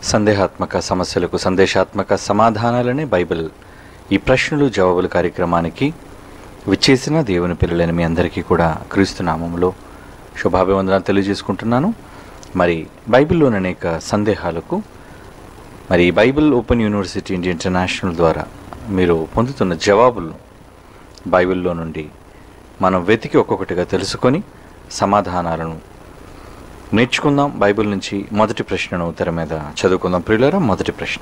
సందేహాత్మక సమస్యలకు సందేశాత్మక సమాధానాలనే బైబిల్ ఈ ప్రశ్నలు జవాబులు కార్యక్రమానికి విచ్చేసిన దేవుని పిల్లలైన మీ అందరికీ కూడా క్రీస్తు నామంలో శుభాభివందనాలు తెలియజేసుకుంటున్నాను మరి బైబిల్లోని అనేక సందేహాలకు మరి Bible open university India international ద్వారా మీరు పొందుతున్న జవాబులు బైబిల్లో నుండి మనం వెతికి ఒక్కొక్కటిగా తెలుసుకొని సమాధానాలను నేర్చుకుందాం బైబిల్ నుంచి మొదటి ప్రశ్నను తెర మీద చదువుకుందాం ప్రియులరా మొదటి ప్రశ్న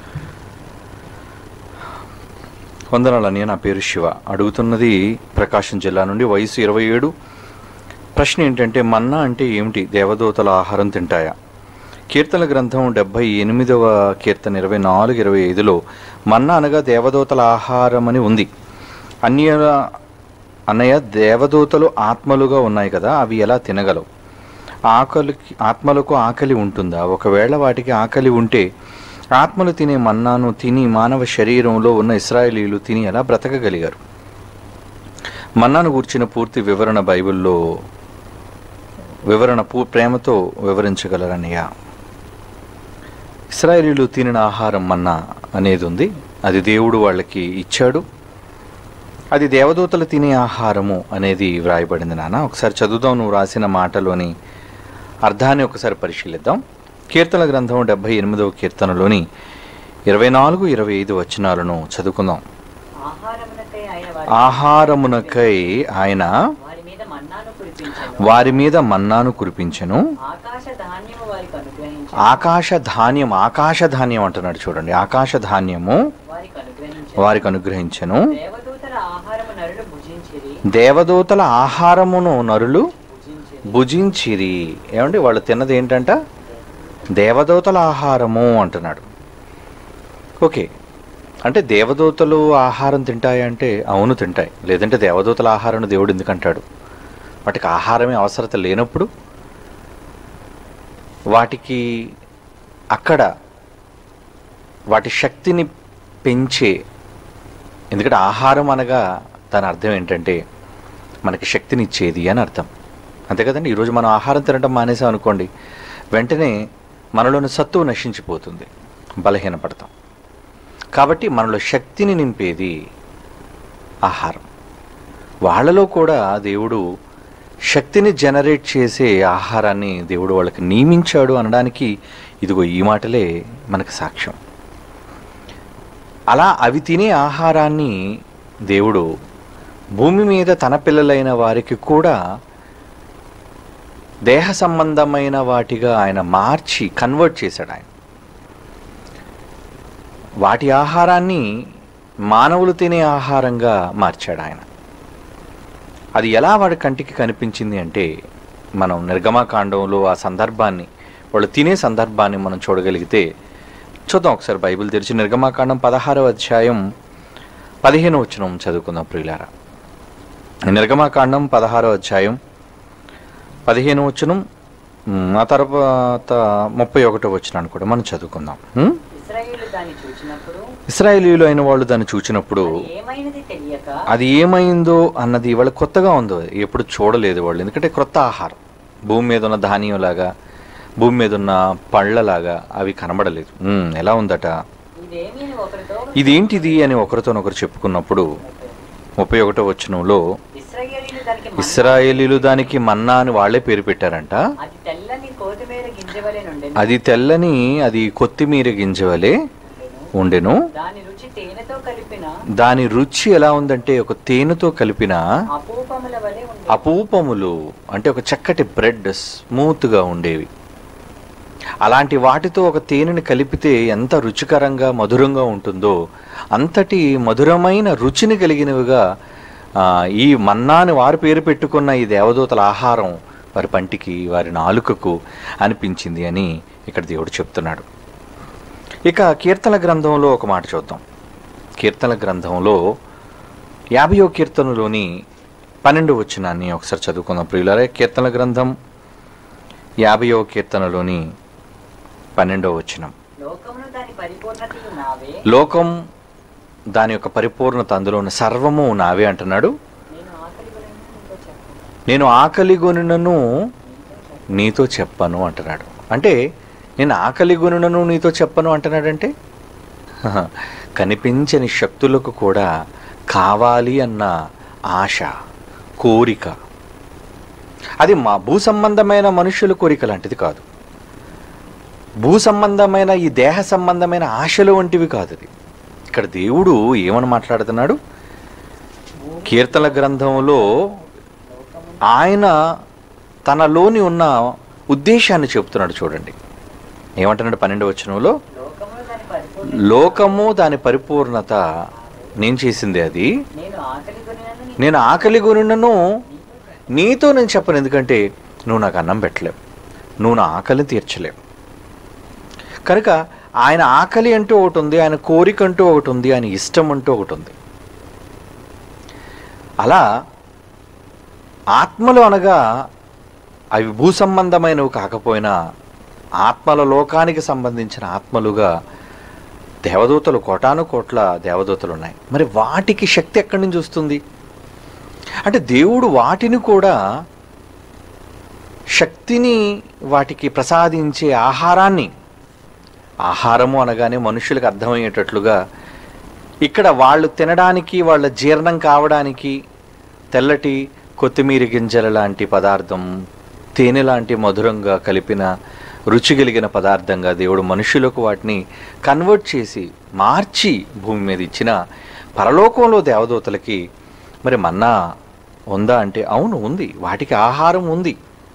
వందనాలని నా పేరు శివ అడుగుతున్నది ప్రకాశం జిల్లా నుండి వయసు ఇరవై ఏడు ప్రశ్న ఏంటంటే మన్నా అంటే ఏమిటి దేవదూతల ఆహారం తింటాయా కీర్తన గ్రంథం డెబ్భై ఎనిమిదవ కీర్తన ఇరవై నాలుగు ఇరవై ఐదులో మన్నా అనగా దేవదూతల ఆహారం అని ఉంది అన్య అన్నయ్య దేవదూతలు ఆత్మలుగా ఉన్నాయి కదా అవి ఎలా తినగలవు ఆకలికి ఆత్మలకు ఆకలి ఉంటుందా ఒకవేళ వాటికి ఆకలి ఉంటే ఆత్మలు తినే మన్నాను తిని మానవ శరీరంలో ఉన్న ఇస్రాయేలీలు తిని ఎలా బ్రతకగలిగారు మన్నాను గూర్చిన పూర్తి వివరణ బైబిల్లో వివరణ పూ ప్రేమతో వివరించగలరన్నయ్య ఇస్రాయేలీలు తినిన ఆహారం మన్నా అనేది ఉంది అది దేవుడు వాళ్ళకి ఇచ్చాడు అది దేవదూతలు తినే ఆహారము అనేది వ్రాయబడింది నాన్న ఒకసారి చదువుదాం నువ్వు రాసిన మాటలోని అర్థాన్ని ఒకసారి పరిశీలిద్దాం కీర్తన గ్రంథం డెబ్భై ఎనిమిదవ కీర్తనలోని ఇరవై నాలుగు ఇరవై ఐదు వచనాలను చదువుకుందాం ఆహారమునకై ఆయన వారి ఆహారమునకై ఆయన వారి మీద మన్నాను కురిపించను వారి మీద మన్నాను కురిపించెను ఆకాశ ధాన్యము వారికి అనుగ్రహించను ఆకాశ ధాన్యం ఆకాశ ధాన్యం అంటున్నాడు చూడండి ఆకాశ ధాన్యము వారికి అనుగ్రహించను వారికి అనుగ్రహించెను దేవదూతల ఆహారము నరుడు భుజించిరి దేవదూతల ఆహారమును నరులు భుజించిరి భుజించిరి ఏమండి వాళ్ళు తిన్నది ఏంటంట దేవదూతల ఆహారము అంటున్నాడు ఓకే అంటే దేవదూతలు ఆహారం తింటాయంటే అవును తింటాయి లేదంటే దేవదూతల ఆహారం దేవుడు ఎందుకంటాడు వాటికి ఆహారమే అవసరత లేనప్పుడు వాటికి అక్కడ వాటి శక్తిని పెంచే ఎందుకంటే ఆహారం అనగా దాని అర్థం ఏంటంటే మనకి శక్తినిచ్చేది అని అర్థం అంతే కదండి ఈరోజు మనం ఆహారం తినడం మానేసాం అనుకోండి వెంటనే మనలోని సత్తువు నశించిపోతుంది బలహీనపడతాం కాబట్టి మనలో శక్తిని నింపేది ఆహారం వాళ్ళలో కూడా దేవుడు శక్తిని జనరేట్ చేసే ఆహారాన్ని దేవుడు వాళ్ళకి నియమించాడు అనడానికి ఇదిగో ఈ మాటలే మనకు సాక్ష్యం అలా అవి తినే ఆహారాన్ని దేవుడు భూమి మీద తన పిల్లలైన వారికి కూడా దేహ సంబంధమైన వాటిగా ఆయన మార్చి కన్వర్ట్ చేశాడు ఆయన వాటి ఆహారాన్ని మానవులు తినే ఆహారంగా మార్చాడు ఆయన అది ఎలా వాడి కంటికి కనిపించింది అంటే మనం నిర్గమాకాండంలో ఆ సందర్భాన్ని వాళ్ళు తినే సందర్భాన్ని మనం చూడగలిగితే చూద్దాం ఒకసారి బైబిల్ తెరిచి నిర్గమాకాండం పదహారవ అధ్యాయం పదిహేను వచనం చదువుకుందాం ప్రియులారా నిర్గమాకాండం పదహారవ అధ్యాయం పదిహేను వచనం ఉమ్, ఆ తర్వాత ముప్పై ఒకటో వచనాన్ని కూడా మనం చదువుకుందాం ఉమ్? ఇస్రాయేలు దాన్ని చూచినప్పుడు ఇస్రాయేలీలు అయిన వాళ్ళు దాన్ని చూచినప్పుడు అది ఏమైనది తెలియక అది ఏమైందో అన్నది వాళ్ళకి కొత్తగా ఉందో ఎప్పుడు చూడలేదు వాళ్ళు ఎందుకంటే క్రొత్త ఆహారం భూమి మీద ఉన్న ధాన్యంలాగా భూమి మీద ఉన్న పళ్ళలాగా అవి కనబడలేదు ఉమ్, ఎలా ఉందట ఇదేమి అని ఒకరితో ఇదేంటిది అని ఒకరితోనొకరు చెప్పుకున్నప్పుడు ముప్పై ఒకటో వచనంలో ఇస్రాయేలీలు దానికి మన్నా- ఇస్రాయేలీలు దానికి మన్నా అని వాళ్ళే పేరు పెట్టారంట అది తెల్లని కొత్తిమీర గింజవలే నుండెను అది తెల్లని అది కొత్తిమీర గింజవలే ఉండెను దాని రుచి తేనెతో కలిపిన దాని రుచి ఎలా ఉందంటే ఒక తేనెతో కలిపిన అపూపముల వలె ఉంది అపూపములు అంటే ఒక చక్కటి బ్రెడ్ స్మూత్గా ఉండేవి అలాంటి వాటితో ఒక తేనెని కలిపితే ఎంత రుచికరంగా మధురంగా ఉంటుందో అంతటి మధురమైన రుచిని కలిగినవిగా ఆ, ఈ మన్నాని వారు పేరు పెట్టుకున్న ఈ దేవదూతల ఆహారం వారి పంటికి వారి నాలుకకు అనిపించింది అని ఇక్కడ దేవుడు చెప్తున్నాడు ఇక కీర్తన గ్రంథంలో ఒక మాట చూద్దాం కీర్తన గ్రంథంలో యాభయో కీర్తనలోని పన్నెండు వచ్చినాన్ని ఒకసారి చదువుకుందాం ప్రియులారే కీర్తన గ్రంథం యాభయో కీర్తనలోని పన్నెండో వచనం లోకమును దాని పరిపూర్ణతయు నావే లోకం దాని యొక్క పరిపూర్ణత అందులో ఉన్న సర్వము నావే అంటున్నాడు నేను ఆకలి గురించి నీతో చెప్పను నేను ఆకలిగొనినను నీతో చెప్పను అంటున్నాడు అంటే నేను ఆకలి గుణను నీతో చెప్పను అంటున్నాడంటే హహ, కనిపించని శక్తులకు కూడా కావాలి అన్న ఆశ కోరిక అది మా భూ సంబంధమైన మనుషుల కోరిక లాంటిది కాదు భూ సంబంధమైన ఈ దేహ సంబంధమైన ఆశలు వంటివి కాదు అది ఇక్కడ దేవుడు ఏమని మాట్లాడుతున్నాడు కీర్తన గ్రంథంలో ఆయన తనలోని ఉన్న ఉద్దేశాన్ని చెప్తున్నాడు చూడండి ఏమంటున్నాడు పన్నెండు వచనంలో లోకమును దాని పరిపూర్ణ లోకము దాని పరిపూర్ణత నేను చేసింది అది నేను ఆకలి కొనినను నీ నేను ఆకలి గురినను నీతో నేను చెప్పను ఎందుకంటే నువ్వు నాకు అన్నం పెట్టలేవు నువ్వు నా ఆకలిని తీర్చలేవు కనుక ఆయన ఆకలి అంటూ ఒకటి ఉంది ఆయన కోరిక అంటూ ఒకటి ఉంది ఆయన ఇష్టం అంటూ ఒకటి ఉంది అలా ఆత్మలు అనగా అవి భూ సంబంధమైనవి కాకపోయినా ఆత్మల లోకానికి సంబంధించిన ఆత్మలుగా దేవదూతలు కోటాను కోట్ల దేవదూతలు ఉన్నాయి మరి వాటికి శక్తి ఎక్కడి నుంచి వస్తుంది అంటే దేవుడు వాటిని కూడా శక్తిని వాటికి ప్రసాదించే ఆహారాన్ని ఆహారము అనగానే మనుషులకు అర్థమయ్యేటట్లుగా ఇక్కడ వాళ్ళు తినడానికి వాళ్ళ జీర్ణం కావడానికి తెల్లటి కొత్తిమీర గింజల లాంటి పదార్థం తేనె లాంటి మధురంగా కలిపిన రుచి కలిగిన పదార్థంగా దేవుడు మనుషులకు వాటిని కన్వర్ట్ చేసి మార్చి భూమి మీద ఇచ్చిన పరలోకంలో దేవదూతలకి మరి మన్నా ఉందా అంటే అవును ఉంది వాటికి ఆహారం ఉంది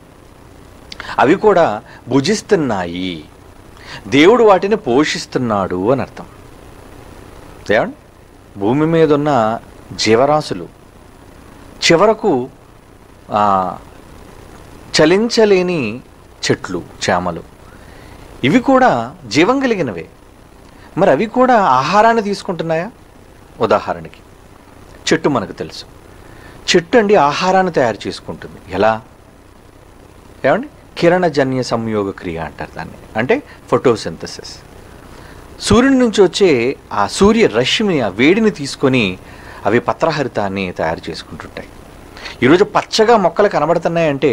అవి కూడా భుజిస్తున్నాయి దేవుడు వాటిని పోషిస్తున్నాడు అని అర్థం ఏమండి భూమి మీద ఉన్న జీవరాశులు చివరకు ఆ, చలించలేని చెట్లు చేమలు ఇవి కూడా జీవం కలిగినవే మరి అవి కూడా ఆహారాన్ని తీసుకుంటున్నాయా ఉదాహరణకి చెట్టు మనకు తెలుసు చెట్టు అండి ఆహారాన్ని తయారు చేసుకుంటుంది ఎలా ఏమండి కిరణజన్య సంయోగ క్రియ అంటారు దాన్ని అంటే ఫోటోసింథసిస్ సూర్యుడి నుంచి వచ్చే ఆ సూర్య రశ్మిని ఆ వేడిని తీసుకొని అవి పత్రహరితాన్ని తయారు చేసుకుంటుంటాయి ఈరోజు పచ్చగా మొక్కలు కనబడుతున్నాయంటే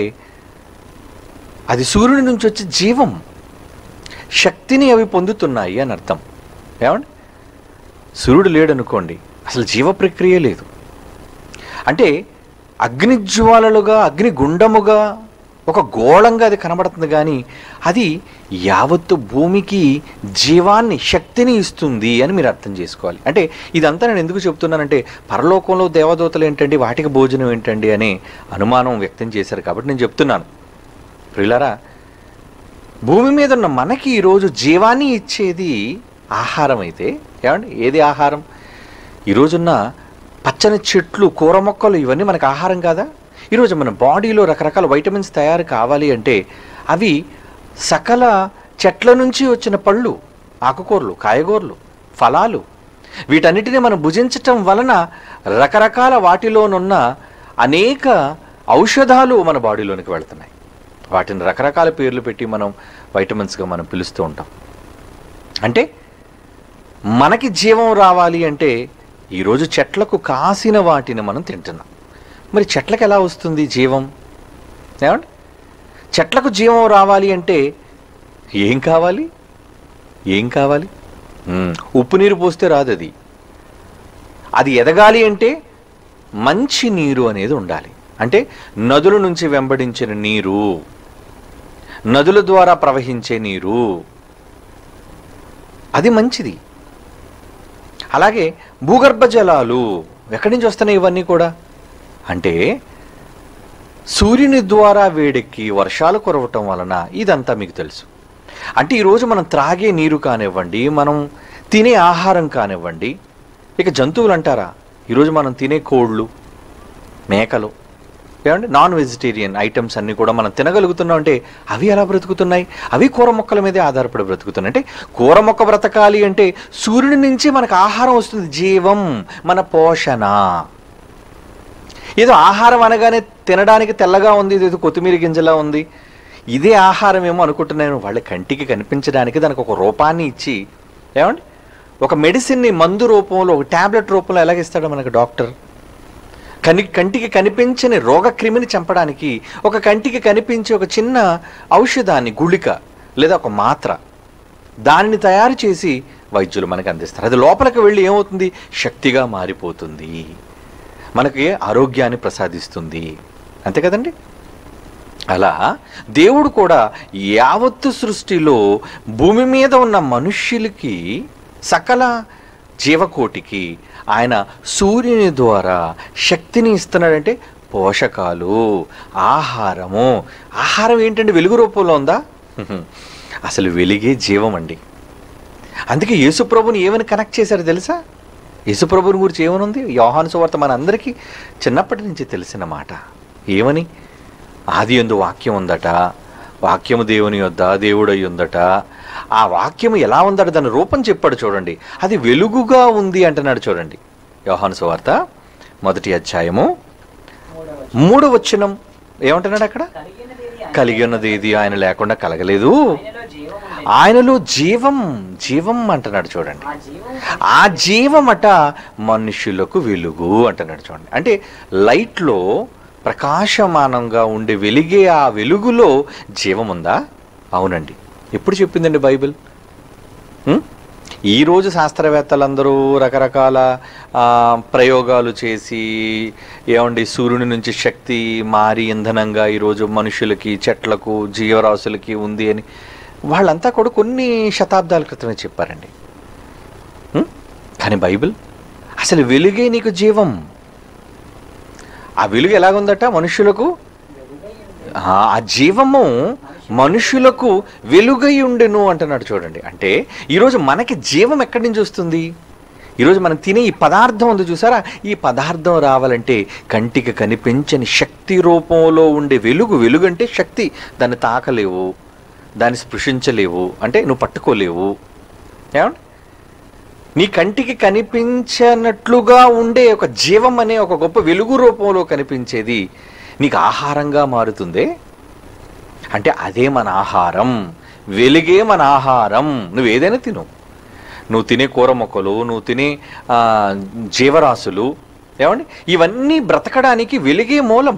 అది సూర్యుడి నుంచి వచ్చే జీవం శక్తిని అవి పొందుతున్నాయి అని అర్థం ఏమండి సూర్యుడు లేడనుకోండి అసలు జీవ ప్రక్రియ లేదు అంటే అగ్నిజ్వాలలుగా అగ్నిగుండముగా ఒక గోళంగా అది కనబడుతుంది కానీ అది యావత్తు భూమికి జీవాన్ని శక్తిని ఇస్తుంది అని మీరు అర్థం చేసుకోవాలి అంటే ఇదంతా నేను ఎందుకు చెప్తున్నానంటే పరలోకంలో దేవదూతలు ఏంటండి వాటికి భోజనం ఏంటండి అనే అనుమానం వ్యక్తం చేశారు కాబట్టి నేను చెప్తున్నాను ప్రియులారా భూమి మీద ఉన్న మనకి ఈరోజు జీవాన్ని ఇచ్చేది ఆహారం అయితే ఏమండి ఏది ఆహారం ఈరోజున్న పచ్చని చెట్లు కూర మొక్కలు ఇవన్నీ మనకు ఆహారం కాదా ఈరోజు మన బాడీలో రకరకాల వైటమిన్స్ తయారు కావాలి అంటే అవి సకల చెట్ల నుంచి వచ్చిన పళ్ళు ఆకుకూరలు కాయగూరలు ఫలాలు వీటన్నిటిని మనం భుజించటం వలన రకరకాల వాటిలోనున్న అనేక ఔషధాలు మన బాడీలోనికి వెళ్తున్నాయి వాటిని రకరకాల పేర్లు పెట్టి మనం వైటమిన్స్గా మనం పిలుస్తూ ఉంటాం అంటే మనకి జీవం రావాలి అంటే ఈరోజు చెట్లకు కాసిన వాటిని మనం తింటున్నాం మరి చెట్లకు ఎలా వస్తుంది జీవం ఏమండి చెట్లకు జీవం రావాలి అంటే ఏం కావాలి ఏం కావాలి మ్మ్, ఉప్పు నీరు పోస్తే రాదు అది అది ఎదగాలి అంటే మంచి నీరు అనేది ఉండాలి అంటే నదుల నుంచి వెంబడించిన నీరు నదుల ద్వారా ప్రవహించే నీరు అది మంచిది అలాగే భూగర్భ జలాలు ఎక్కడి నుంచి వస్తున్నాయి ఇవన్నీ కూడా అంటే సూర్యుని ద్వారా వేడెక్కి వర్షాలు కురవటం వలన ఇదంతా మీకు తెలుసు అంటే ఈరోజు మనం త్రాగే నీరు కానివ్వండి మనం తినే ఆహారం కానివ్వండి ఇక జంతువులు అంటారా ఈరోజు మనం తినే కోళ్ళు మేకలు ఏమండి నాన్ వెజిటేరియన్ ఐటమ్స్ అన్నీ కూడా మనం తినగలుగుతున్నాం అంటే అవి ఎలా బ్రతుకుతున్నాయి అవి కూర మొక్కల మీదే ఆధారపడి బ్రతుకుతున్నాయి అంటే కూర మొక్క బ్రతకాలి అంటే సూర్యుడి నుంచి మనకు ఆహారం వస్తుంది జీవం మన పోషణ ఏదో ఆహారం అనగానే తినడానికి తెల్లగా ఉంది ఏదో కొత్తిమీర గింజలా ఉంది ఇదే ఆహారం ఏమో అనుకుంటున్నాను వాళ్ళ కంటికి కనిపించడానికి దానికి ఒక రూపాన్ని ఇచ్చి ఏమండి ఒక మెడిసిన్ని మందు రూపంలో ఒక ట్యాబ్లెట్ రూపంలో ఎలాగిస్తాడో మనకు డాక్టర్ కని కంటికి కనిపించని రోగక్రిమిని చంపడానికి ఒక కంటికి కనిపించే ఒక చిన్న ఔషధాన్ని గుళిక లేదా ఒక మాత్ర దానిని తయారు చేసి వైద్యులు మనకు అందిస్తారు అది లోపలికి వెళ్ళి ఏమవుతుంది శక్తిగా మారిపోతుంది మనకి ఆరోగ్యాన్ని ప్రసాదిస్తుంది అంతే కదండి అలా దేవుడు కూడా యావత్తు సృష్టిలో భూమి మీద ఉన్న మనుష్యులకి సకల జీవకోటికి ఆయన సూర్యుని ద్వారా శక్తిని ఇస్తున్నాడంటే పోషకాలు ఆహారము ఆహారం ఏంటంటే వెలుగు రూపంలో ఉందా హ్మ్. అసలు వెలిగే జీవం అండి అందుకే యేసుప్రభుని ఏమని కనెక్ట్ చేశారు తెలుసా యేసుప్రభుని గురించి ఏమనుంది యోహాను సువార్త మన అందరికీ చిన్నప్పటి నుంచి తెలిసిన మాట ఏమని ఆది ఎందు వాక్యం ఉందట వాక్యము దేవుని యొద్ద దేవుడై ఉందట ఆ వాక్యము ఎలా ఉందట దాని రూపం చెప్పాడు చూడండి అది వెలుగుగా ఉంది అంటున్నాడు చూడండి యోహాను సువార్త మొదటి అధ్యాయము మూడవ మూడు వచనం ఏమంటున్నాడు అక్కడ కలిగినదేది ఆయన కలిగి ఉన్నది ఇది ఆయన లేకుండా కలగలేదు ఆయనలో జీవం ఉండేది. ఆయనలో జీవం జీవం అంటున్నాడు చూడండి ఆ జీవం ఆ జీవమట మనుషులకు వెలుగు అంటున్నాడు చూడండి అంటే లైట్లో ప్రకాశమానంగా ఉండే వెలిగే ఆ వెలుగులో జీవం ఉందా అవునండి ఎప్పుడు చెప్పిందండి బైబిల్ ఉం? ఈరోజు శాస్త్రవేత్తలందరూ రకరకాల ఆ, ప్రయోగాలు చేసి ఏమండి సూర్యుని నుంచి శక్తి మారి ఇంధనంగా ఈరోజు మనుషులకి చెట్లకు జీవరాశులకి ఉంది అని వాళ్ళంతా కూడా కొన్ని శతాబ్దాల క్రితమే చెప్పారండి ఉం? కానీ బైబిల్ అసలు వెలుగే నీకు జీవం ఆ వెలుగు ఎలాగుందట మనుషులకు ఆ ఆ జీవము మనుషులకు వెలుగై ఉండెను అంటున్నాడు చూడండి అంటే ఈరోజు మనకి జీవం ఎక్కడి నుంచి వస్తుంది ఈరోజు మనం తినే ఈ పదార్థం ఉంది చూసారా ఈ పదార్థం రావాలంటే కంటికి కనిపించని శక్తి రూపంలో ఉండే వెలుగు వెలుగు అంటే శక్తి దాన్ని తాకలేవు దాన్ని స్పృశించలేవు అంటే నువ్వు పట్టుకోలేవు ఏమండి నీ కంటికి కనిపించనట్లుగా ఉండే ఒక జీవం అనే ఒక గొప్ప వెలుగు రూపంలో కనిపించేది నీకు ఆహారంగా మారుతుందే అంటే అదే మన ఆహారం వెలుగే మన ఆహారం నువ్వు ఏదైనా తిను నువ్వు తినే కూర మొక్కలు నువ్వు తినే ఆ, జీవరాశులు ఏమండి ఇవన్నీ బ్రతకడానికి వెలుగే మూలం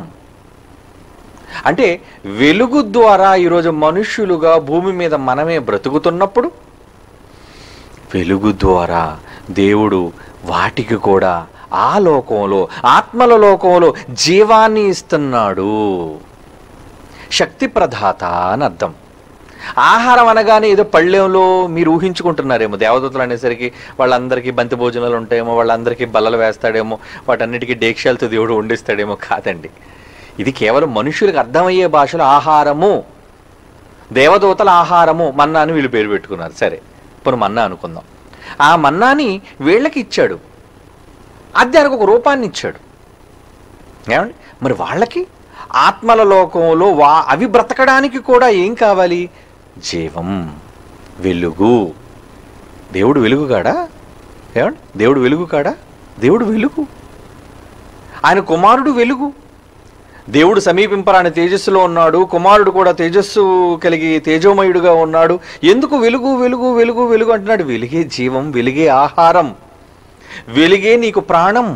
అంటే వెలుగు ద్వారా ఈరోజు మనుష్యులుగా భూమి మీద మనమే బ్రతుకుతున్నప్పుడు వెలుగు ద్వారా దేవుడు వాటికి కూడా ఆ లోకంలో ఆత్మల లోకంలో జీవాన్ని ఇస్తున్నాడు శక్తి ప్రదాత అని అర్థం ఆహారం అనగానే ఏదో పళ్ళెంలో మీరు ఊహించుకుంటున్నారేమో దేవదూతలు అనేసరికి వాళ్ళందరికీ బంతి భోజనాలు ఉంటాయేమో వాళ్ళందరికీ బల్లలు వేస్తాడేమో వాటన్నిటికీ డేక్షాలతో దేవుడు వండిస్తాడేమో కాదండి ఇది కేవలం మనుషులకు అర్థమయ్యే భాషలో ఆహారము దేవదూతల ఆహారము మన్నా అని వీళ్ళు పేరు పెట్టుకున్నారు సరే ఇప్పుడు మన్నా అనుకుందాం ఆ మన్నాని వీళ్ళకి ఇచ్చాడు అది దానికి ఒక రూపాన్ని ఇచ్చాడు ఏమండి మరి వాళ్ళకి ఆత్మల లోకంలో వా అవి బ్రతకడానికి కూడా ఏం కావాలి జీవం వెలుగు దేవుడు వెలుగు కాడా ఏమండి దేవుడు వెలుగు కాడా దేవుడు వెలుగు ఆయన కుమారుడు వెలుగు దేవుడు సమీపింపరాని తేజస్సులో ఉన్నాడు కుమారుడు కూడా తేజస్సు కలిగి తేజోమయుడుగా ఉన్నాడు ఎందుకు వెలుగు వెలుగు వెలుగు వెలుగు అంటున్నాడు వెలిగే జీవం వెలిగే ఆహారం వెలిగే నీకు ప్రాణం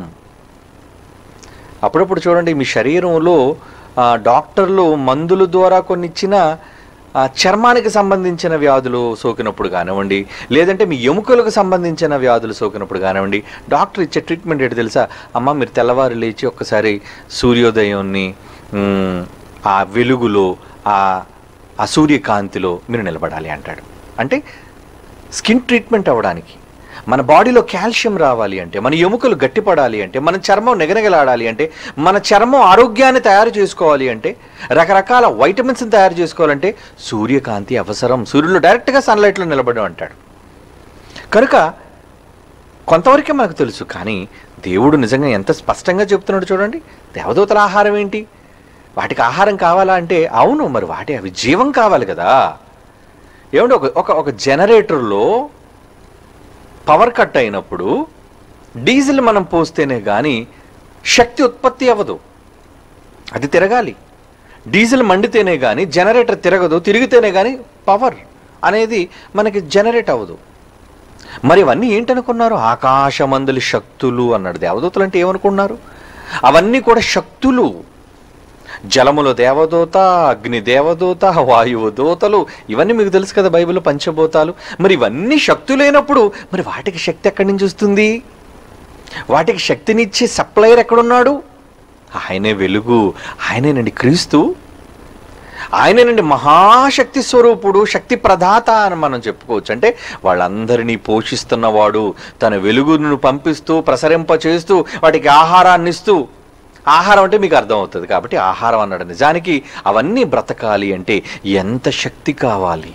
అప్పుడప్పుడు చూడండి మీ శరీరంలో ఆ, డాక్టర్లు మందుల ద్వారా కొన్ని ఇచ్చిన ఆ, చర్మానికి సంబంధించిన వ్యాధులు సోకినప్పుడు కానివ్వండి లేదంటే మీ ఎముకలకు సంబంధించిన వ్యాధులు సోకినప్పుడు కానివ్వండి డాక్టర్ ఇచ్చే ట్రీట్మెంట్ ఏంటి తెలుసా అమ్మ మీరు తెల్లవారు లేచి ఒక్కసారి సూర్యోదయాన్ని మ్, ఆ వెలుగులో ఆ ఆ సూర్యకాంతిలో మీరు నిలబడాలి అంటాడు అంటే స్కిన్ ట్రీట్మెంట్ అవ్వడానికి మన బాడీలో కాల్షియం రావాలి అంటే మన ఎముకలు గట్టిపడాలి అంటే మన చర్మం నెగనెగలాడాలి అంటే మన చర్మం ఆరోగ్యాన్ని తయారు చేసుకోవాలి అంటే రకరకాల వైటమిన్స్ని తయారు చేసుకోవాలంటే సూర్యకాంతి అవసరం సూర్యుడు డైరెక్ట్గా సన్లైట్లో నిలబడడం అంటాడు కనుక కొంతవరకే మనకు తెలుసు కానీ దేవుడు నిజంగా ఎంత స్పష్టంగా చెప్తున్నాడు చూడండి దేవదూతల ఆహారం ఏంటి వాటికి ఆహారం కావాలా అంటే అవును మరి వాటి అవి జీవం కావాలి కదా ఏమంటే ఒక ఒక ఒక జనరేటర్లో పవర్ కట్ అయినప్పుడు డీజిల్ మనం పోస్తేనే కానీ శక్తి ఉత్పత్తి అవ్వదు అది తిరగాలి డీజిల్ మండితేనే కానీ జనరేటర్ తిరగదు తిరిగితేనే కానీ పవర్ అనేది మనకి జనరేట్ అవ్వదు మరి ఇవన్నీ ఏంటనుకున్నారు ఆకాశమందులి శక్తులు అన్నాడు దేవదూతలు అంటే ఏమనుకున్నారు అవన్నీ కూడా శక్తులు జలములో దేవదూత అగ్ని దేవదూత వాయువు దూతలు ఇవన్నీ మీకు తెలుసు కదా బైబిల్లో పంచభూతాలు మరి ఇవన్నీ శక్తులైనప్పుడు మరి వాటికి శక్తి ఎక్కడి నుంచి వస్తుంది వాటికి శక్తినిచ్చే సప్లయర్ ఎక్కడున్నాడు ఆయనే వెలుగు ఆయనేనండి క్రీస్తు ఆయనేనండి మహాశక్తి స్వరూపుడు శక్తి ప్రదాత అని మనం చెప్పుకోవచ్చు అంటే వాళ్ళందరినీ పోషిస్తున్నవాడు తన వెలుగును పంపిస్తూ ప్రసరింప చేస్తూ వాటికి ఆహారాన్ని ఇస్తూ ఆహారం అంటే మీకు అర్థమవుతుంది కాబట్టి ఆహారం అన్నాడు నిజానికి అవన్నీ బ్రతకాలి అంటే ఎంత శక్తి కావాలి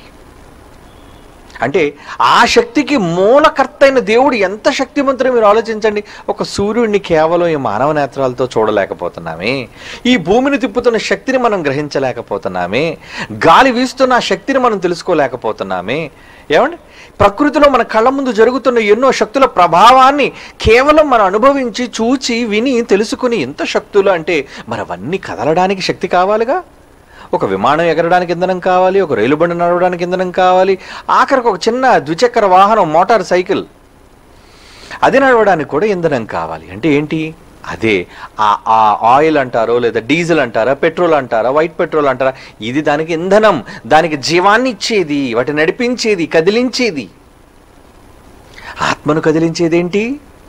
అంటే ఆ శక్తికి మూలకర్త అయిన దేవుడు ఎంత శక్తివంతుడో మీరు ఆలోచించండి ఒక సూర్యుడిని కేవలం ఈ మానవ నేత్రాలతో చూడలేకపోతున్నామే ఈ భూమిని తిప్పుతున్న శక్తిని మనం గ్రహించలేకపోతున్నామే గాలి వీస్తున్న ఆ శక్తిని మనం తెలుసుకోలేకపోతున్నామే ఏమండి ప్రకృతిలో మన కళ్ళ ముందు జరుగుతున్న ఎన్నో శక్తుల ప్రభావాన్ని కేవలం మనం అనుభవించి చూచి విని తెలుసుకుని ఎంత శక్తులు అంటే మరి అవన్నీ కదలడానికి శక్తి కావాలిగా ఒక విమానం ఎగరడానికి ఇంధనం కావాలి ఒక రైలు బండి నడవడానికి ఇంధనం కావాలి ఆఖరికి ఒక చిన్న ద్విచక్ర వాహనం మోటార్ సైకిల్ అది నడవడానికి కూడా ఇంధనం కావాలి అంటే ఏంటి అదే ఆ ఆ ఆయిల్ అంటారో లేదా డీజిల్ అంటారా పెట్రోల్ అంటారా వైట్ పెట్రోల్ అంటారా ఇది దానికి ఇంధనం దానికి జీవాన్ని ఇచ్చేది వాటిని నడిపించేది కదిలించేది ఆత్మను కదిలించేది ఏంటి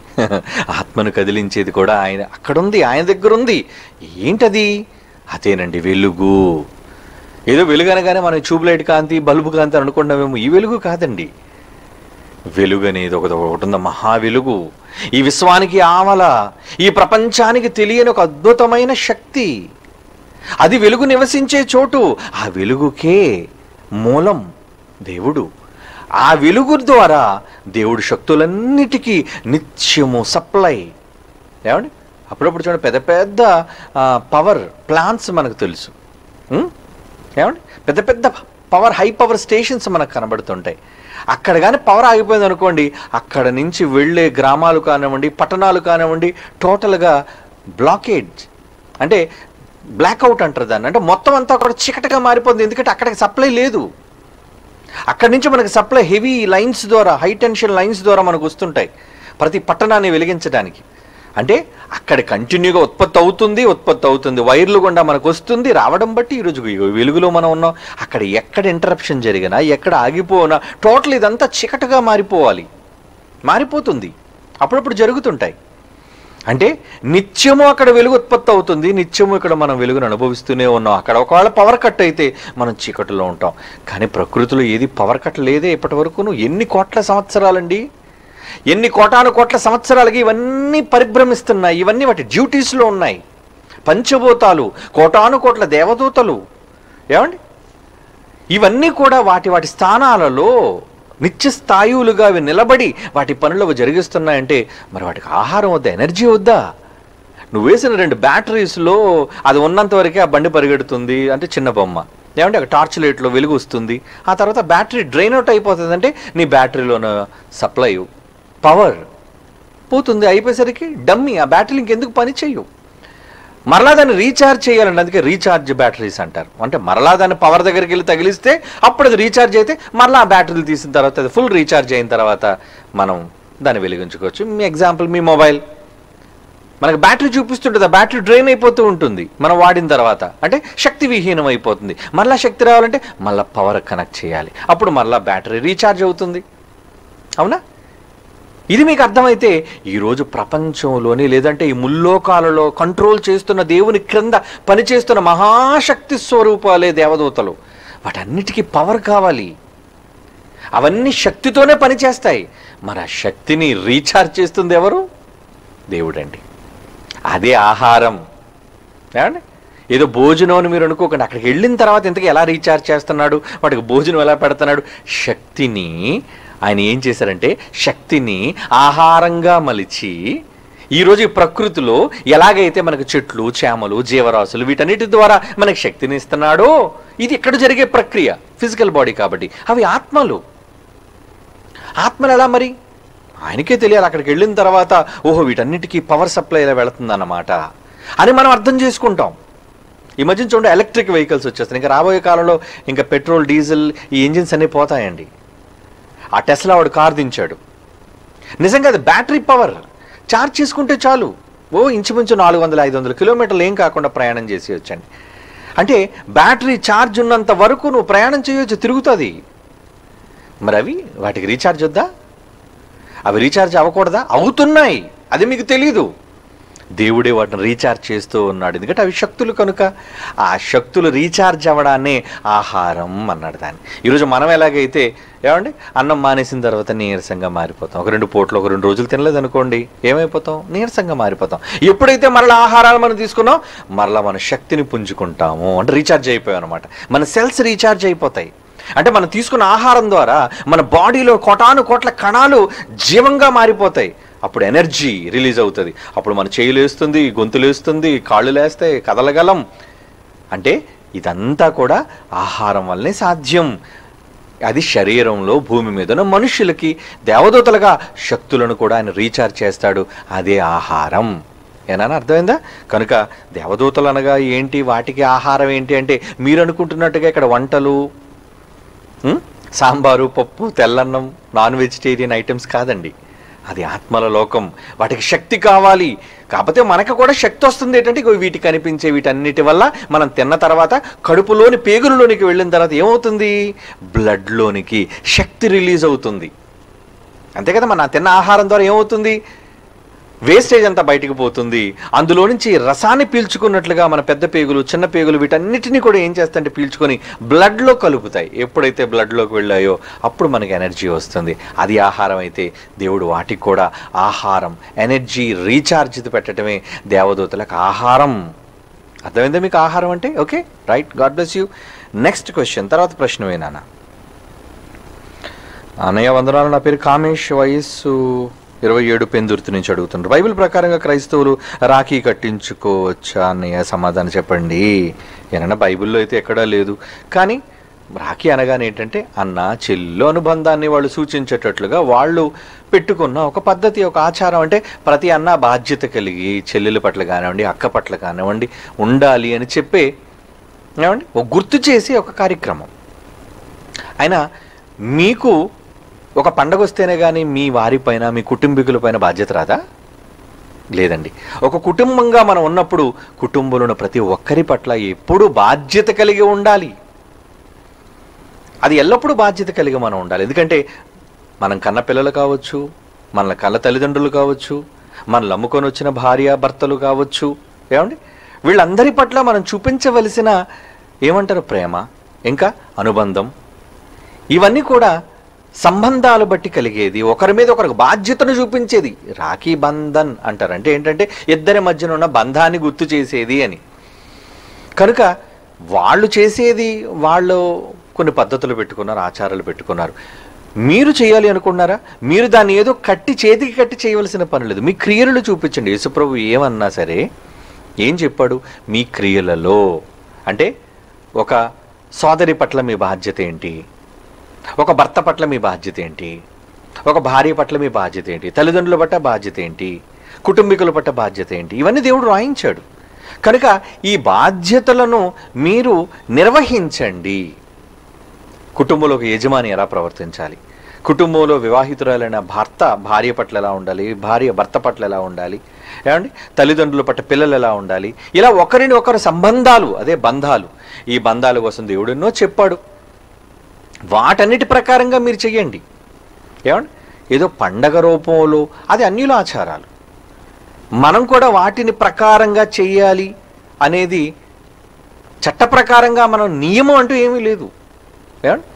ఆత్మను కదిలించేది కూడా ఆయన అక్కడుంది ఆయన దగ్గర ఉంది ఏంటది అదేనండి వెలుగు ఏదో వెలుగు అనగానే మనం ట్యూబ్లైట్ కాంతి బల్బు కాంతి అని అనుకున్నామేమో ఈ వెలుగు కాదండి వెలుగు అనేది ఒక ఒకటి ఉంది మహా వెలుగు ఈ విశ్వానికి ఆవల ఈ ప్రపంచానికి తెలియని ఒక అద్భుతమైన శక్తి అది వెలుగు నివసించే చోటు ఆ వెలుగుకే మూలం దేవుడు ఆ వెలుగు ద్వారా దేవుడు శక్తులన్నిటికీ నిత్యము సప్లై ఏమండి అప్పుడప్పుడు చూడండి పెద్ద పెద్ద పవర్ ప్లాంట్స్ మనకు తెలుసు ఉం? ఏమండి పెద్ద పెద్ద పవర్ హై పవర్ స్టేషన్స్ మనకు కనబడుతుంటాయి అక్కడ కానీ పవర్ ఆగిపోయింది అనుకోండి అక్కడ నుంచి వెళ్ళే గ్రామాలు కానివ్వండి పట్టణాలు కానివ్వండి టోటల్గా బ్లాకేజ్ అంటే బ్లాక్అవుట్ అంటారు దాన్ని అంటే మొత్తం అంతా కూడా చీకటిగా మారిపోతుంది ఎందుకంటే అక్కడికి సప్లై లేదు అక్కడి నుంచి మనకి సప్లై హెవీ లైన్స్ ద్వారా హై టెన్షన్ లైన్స్ ద్వారా మనకు వస్తుంటాయి ప్రతి పట్టణాన్ని వెలిగించడానికి అంటే అక్కడ కంటిన్యూగా ఉత్పత్తి అవుతుంది ఉత్పత్తి అవుతుంది వైర్లు గుండా మనకు వస్తుంది రావడం బట్టి ఈరోజు ఇగో వెలుగులో మనం ఉన్నాం అక్కడ ఎక్కడ ఇంటరప్షన్ జరిగినా ఎక్కడ ఆగిపోనా టోటల్ ఇదంతా చీకటిగా మారిపోవాలి మారిపోతుంది అప్పుడప్పుడు జరుగుతుంటాయి అంటే నిత్యము అక్కడ వెలుగు ఉత్పత్తి అవుతుంది నిత్యము ఇక్కడ మనం వెలుగును అనుభవిస్తూనే ఉన్నాం అక్కడ ఒకవేళ పవర్ కట్ అయితే మనం చీకటిలో ఉంటాం కానీ ప్రకృతిలో ఏది పవర్ కట్ లేదే ఇప్పటి వరకును ఎన్ని కోట్ల సంవత్సరాలండి ఎన్ని కోటాను కోట్ల సంవత్సరాలకి ఇవన్నీ పరిభ్రమిస్తున్నాయి ఇవన్నీ వాటి డ్యూటీస్లో ఉన్నాయి పంచభూతాలు కోటాను కోట్ల దేవదూతలు ఏమండి ఇవన్నీ కూడా వాటి వాటి స్థానాలలో నిత్య స్థాయులుగా అవి నిలబడి వాటి పనులు అవి జరిగిస్తున్నాయంటే మరి వాటికి ఆహారం వద్దా ఎనర్జీ వద్దా నువ్వు వేసిన రెండు బ్యాటరీస్లో అది ఉన్నంత వరకే ఆ బండి పరిగెడుతుంది అంటే చిన్న బొమ్మ ఏమంటే ఒక టార్చ్ లైట్లో వెలుగు వస్తుంది ఆ తర్వాత బ్యాటరీ డ్రైన్ అవుట్ అయిపోతుంది అంటే నీ బ్యాటరీలోన సప్లై పవర్ పోతుంది అయిపోయేసరికి డమ్మీ ఆ బ్యాటరీ ఇంకెందుకు పని చేయవు మరలా దాన్ని రీఛార్జ్ చేయాలండి అందుకే రీఛార్జ్ బ్యాటరీస్ అంటారు అంటే మరలా దాన్ని పవర్ దగ్గరికి వెళ్ళి తగిలిస్తే అప్పుడు అది రీఛార్జ్ అయితే మరలా ఆ బ్యాటరీలు తీసిన తర్వాత అది ఫుల్ రీఛార్జ్ అయిన తర్వాత మనం దాన్ని వెలిగించుకోవచ్చు మీ ఎగ్జాంపుల్ మీ మొబైల్ మనకు బ్యాటరీ చూపిస్తుంటుంది ఆ బ్యాటరీ డ్రైన్ అయిపోతూ ఉంటుంది మనం వాడిన తర్వాత అంటే శక్తి విహీనం అయిపోతుంది మళ్ళీ శక్తి రావాలంటే మళ్ళీ పవర్ కనెక్ట్ చేయాలి అప్పుడు మళ్ళీ బ్యాటరీ రీఛార్జ్ అవుతుంది అవునా ఇది మీకు అర్థమైతే ఈరోజు ప్రపంచంలోని లేదంటే ఈ ముల్లోకాలలో కంట్రోల్ చేస్తున్న దేవుని క్రింద పనిచేస్తున్న మహాశక్తి స్వరూపాలే దేవదూతలు వాటన్నిటికీ పవర్ కావాలి అవన్నీ శక్తితోనే పనిచేస్తాయి మరి ఆ శక్తిని రీఛార్జ్ చేస్తుంది ఎవరు దేవుడండి అదే ఆహారం ఏమండి ఏదో భోజనం అని మీరు అనుకోకండి అక్కడికి వెళ్ళిన తర్వాత ఇంతకీ ఎలా రీఛార్జ్ చేస్తున్నాడు వాటికి భోజనం ఎలా పెడుతున్నాడు శక్తిని ఆయన ఏం చేశారంటే శక్తిని ఆహారంగా మలిచి ఈరోజు ఈ ప్రకృతిలో ఎలాగైతే మనకు చెట్లు చేమలు జీవరాశులు వీటన్నిటి ద్వారా మనకి శక్తిని ఇస్తున్నాడో ఇది ఇక్కడ జరిగే ప్రక్రియ ఫిజికల్ బాడీ కాబట్టి అవి ఆత్మలు ఆత్మలు ఎలా మరి ఆయనకే తెలియాలి అక్కడికి వెళ్ళిన తర్వాత ఓహో వీటన్నిటికీ పవర్ సప్లై ఇలా వెళుతుందన్నమాట అని మనం అర్థం చేసుకుంటాం ఈ మధ్య చూడండి ఎలక్ట్రిక్ వెహికల్స్ వచ్చేస్తాయి ఇంకా రాబోయే కాలంలో ఇంకా పెట్రోల్ డీజిల్ ఈ ఇంజిన్స్ అన్నీ పోతాయండి ఆ టెస్లా వాడు కార్ దించాడు నిజంగా అది బ్యాటరీ పవర్ ఛార్జ్ చేసుకుంటే చాలు ఓ ఇంచుమించు నాలుగు వందల ఐదు వందల కిలోమీటర్లు ఏం కాకుండా ప్రయాణం చేసి వచ్చండి అంటే బ్యాటరీ ఛార్జ్ ఉన్నంత వరకు నువ్వు ప్రయాణం చేయొచ్చు తిరుగుతుంది మరి అవి వాటికి రీఛార్జ్ వద్దా అవి రీఛార్జ్ అవ్వకూడదా అవుతున్నాయి అది మీకు తెలీదు దేవుడే వాటిని రీఛార్జ్ చేస్తూ ఉన్నాడు ఎందుకంటే అవి శక్తులు కనుక ఆ శక్తులు రీఛార్జ్ అవ్వడాన్నే ఆహారం అన్నాడు దాన్ని ఈరోజు మనం ఎలాగైతే ఏమండి అన్నం మానేసిన తర్వాత నీరసంగా మారిపోతాం ఒక రెండు పూటలు ఒక రెండు రోజులు తినలేదు అనుకోండి ఏమైపోతాం నీరసంగా మారిపోతాం ఎప్పుడైతే మరలా ఆహారాలు మనం తీసుకున్నాం మరలా మన శక్తిని పుంజుకుంటాము అంటే రీఛార్జ్ అయిపోయాం అనమాట మన సెల్స్ రీఛార్జ్ అయిపోతాయి అంటే మనం తీసుకున్న ఆహారం ద్వారా మన బాడీలో కోటాను కోట్ల కణాలు జీవంగా మారిపోతాయి అప్పుడు ఎనర్జీ రిలీజ్ అవుతుంది అప్పుడు మన చేయి లేస్తుంది గొంతు లేస్తుంది కాళ్ళు లేస్తాయి కదలగలం అంటే ఇదంతా కూడా ఆహారం వల్లనే సాధ్యం అది శరీరంలో భూమి మీద మనుషులకి దేవదూతలుగా శక్తులను కూడా ఆయన రీఛార్జ్ చేస్తాడు అదే ఆహారం ఏనా అర్థమైందా కనుక దేవదూతలు అనగా ఏంటి వాటికి ఆహారం ఏంటి అంటే మీరు అనుకుంటున్నట్టుగా ఇక్కడ వంటలు ఉం? సాంబారు పప్పు తెల్లన్నం నాన్ వెజిటేరియన్ ఐటమ్స్ కాదండి అది ఆత్మల లోకం వాటికి శక్తి కావాలి కాకపోతే మనకు కూడా శక్తి వస్తుంది ఏంటంటే ఇగో వీటికి కనిపించే వీటన్నిటి వల్ల మనం తిన్న తర్వాత కడుపులోని పేగులలోనికి వెళ్ళిన తర్వాత ఏమవుతుంది బ్లడ్లోనికి శక్తి రిలీజ్ అవుతుంది అంతే కదా మన తిన్న ఆహారం ద్వారా ఏమవుతుంది వేస్టేజ్ అంతా బయటికి పోతుంది అందులో నుంచి రసాన్ని పీల్చుకున్నట్లుగా మన పెద్ద పేగులు చిన్న పేగులు వీటన్నిటిని కూడా ఏం చేస్తాయంటే పీల్చుకొని బ్లడ్లో కలుపుతాయి ఎప్పుడైతే బ్లడ్లోకి వెళ్ళాయో అప్పుడు మనకి ఎనర్జీ వస్తుంది అది ఆహారం అయితే దేవుడు వాటికి కూడా ఆహారం ఎనర్జీ రీఛార్జ్ పెట్టడమే దేవదూతలకు ఆహారం అర్థమైందా మీకు ఆహారం అంటే okay right god bless you next question తర్వాత ప్రశ్న వేనానా అన్నయ్య వందనాలు నా పేరు కామేష్ వయస్సు ఇరవై ఏడు పెందుర్తి నుంచి అడుగుతున్నారు బైబిల్ ప్రకారంగా క్రైస్తవులు రాఖీ కట్టించుకోవచ్చా అన్నయ్య సమాధానం చెప్పండి ఏనన్నా బైబిల్లో అయితే ఎక్కడా లేదు కానీ రాఖీ అనగానే ఏంటంటే అన్న చెల్లు అనుబంధాన్ని వాళ్ళు సూచించేటట్లుగా వాళ్ళు పెట్టుకున్న ఒక పద్ధతి ఒక ఆచారం అంటే ప్రతి అన్న బాధ్యత కలిగి చెల్లెల పట్ల కానివ్వండి అక్క పట్ల కానివ్వండి ఉండాలి అని చెప్పే ఏమండి ఒక గుర్తు చేసి ఒక కార్యక్రమం అయినా మీకు ఒక పండగ వస్తేనే కానీ మీ వారిపైన మీ కుటుంబీకుల పైన బాధ్యత రాదా లేదండి ఒక కుటుంబంగా మనం ఉన్నప్పుడు కుటుంబంలో ఉన్న ప్రతి ఒక్కరి పట్ల ఎప్పుడూ బాధ్యత కలిగి ఉండాలి అది ఎల్లప్పుడూ బాధ్యత కలిగి మనం ఉండాలి ఎందుకంటే మనం కన్న పిల్లలు కావచ్చు మన కన్న తల్లిదండ్రులు కావచ్చు మనల్ని నమ్ముకొని వచ్చిన భార్య భర్తలు కావచ్చు ఏమండి వీళ్ళందరి పట్ల మనం చూపించవలసిన ఏమంటారు ప్రేమ ఇంకా అనుబంధం ఇవన్నీ కూడా సంబంధాలు బట్టి కలిగేది ఒకరి మీద ఒకరికి బాధ్యతను చూపించేది రాఖీ బంధన్ అంటారు అంటే ఏంటంటే ఇద్దరి మధ్యన ఉన్న బంధాన్ని గుర్తు చేసేది అని కనుక వాళ్ళు చేసేది వాళ్ళు కొన్ని పద్ధతులు పెట్టుకున్నారు ఆచారాలు పెట్టుకున్నారు మీరు చేయాలి అనుకున్నారా మీరు దాన్ని ఏదో కట్టి చేతికి కట్టి చేయవలసిన పని లేదు మీ క్రియలు చూపించండి యేసుప్రభు ఏమన్నా సరే ఏం చెప్పాడు మీ క్రియలలో అంటే ఒక సోదరి పట్ల మీ బాధ్యత ఏంటి ఒక భర్త పట్ల మీ బాధ్యత ఏంటి ఒక భార్య పట్ల మీ బాధ్యత ఏంటి తల్లిదండ్రుల పట్ల బాధ్యత ఏంటి కుటుంబీకుల పట్ల బాధ్యత ఏంటి ఇవన్నీ దేవుడు రాయించాడు కనుక ఈ బాధ్యతలను మీరు నిర్వహించండి కుటుంబంలో ఒక యజమాని ఎలా ప్రవర్తించాలి కుటుంబంలో వివాహితురాలైన భర్త భార్య పట్ల ఎలా ఉండాలి భార్య భర్త పట్ల ఎలా ఉండాలి ఏమండి తల్లిదండ్రుల పట్ల పిల్లలు ఎలా ఉండాలి ఇలా ఒకరిని ఒకరు సంబంధాలు అదే బంధాలు ఈ బంధాల కోసం దేవుడు ఎన్నో చెప్పాడు వాటన్నిటి ప్రకారంగా మీరు చెయ్యండి ఏమండి ఏదో పండగ రూపంలో అది అన్యుల ఆచారాలు మనం కూడా వాటిని ప్రకారంగా చెయ్యాలి అనేది చట్ట ప్రకారంగా మనం నియమం అంటూ ఏమీ లేదు ఏమండి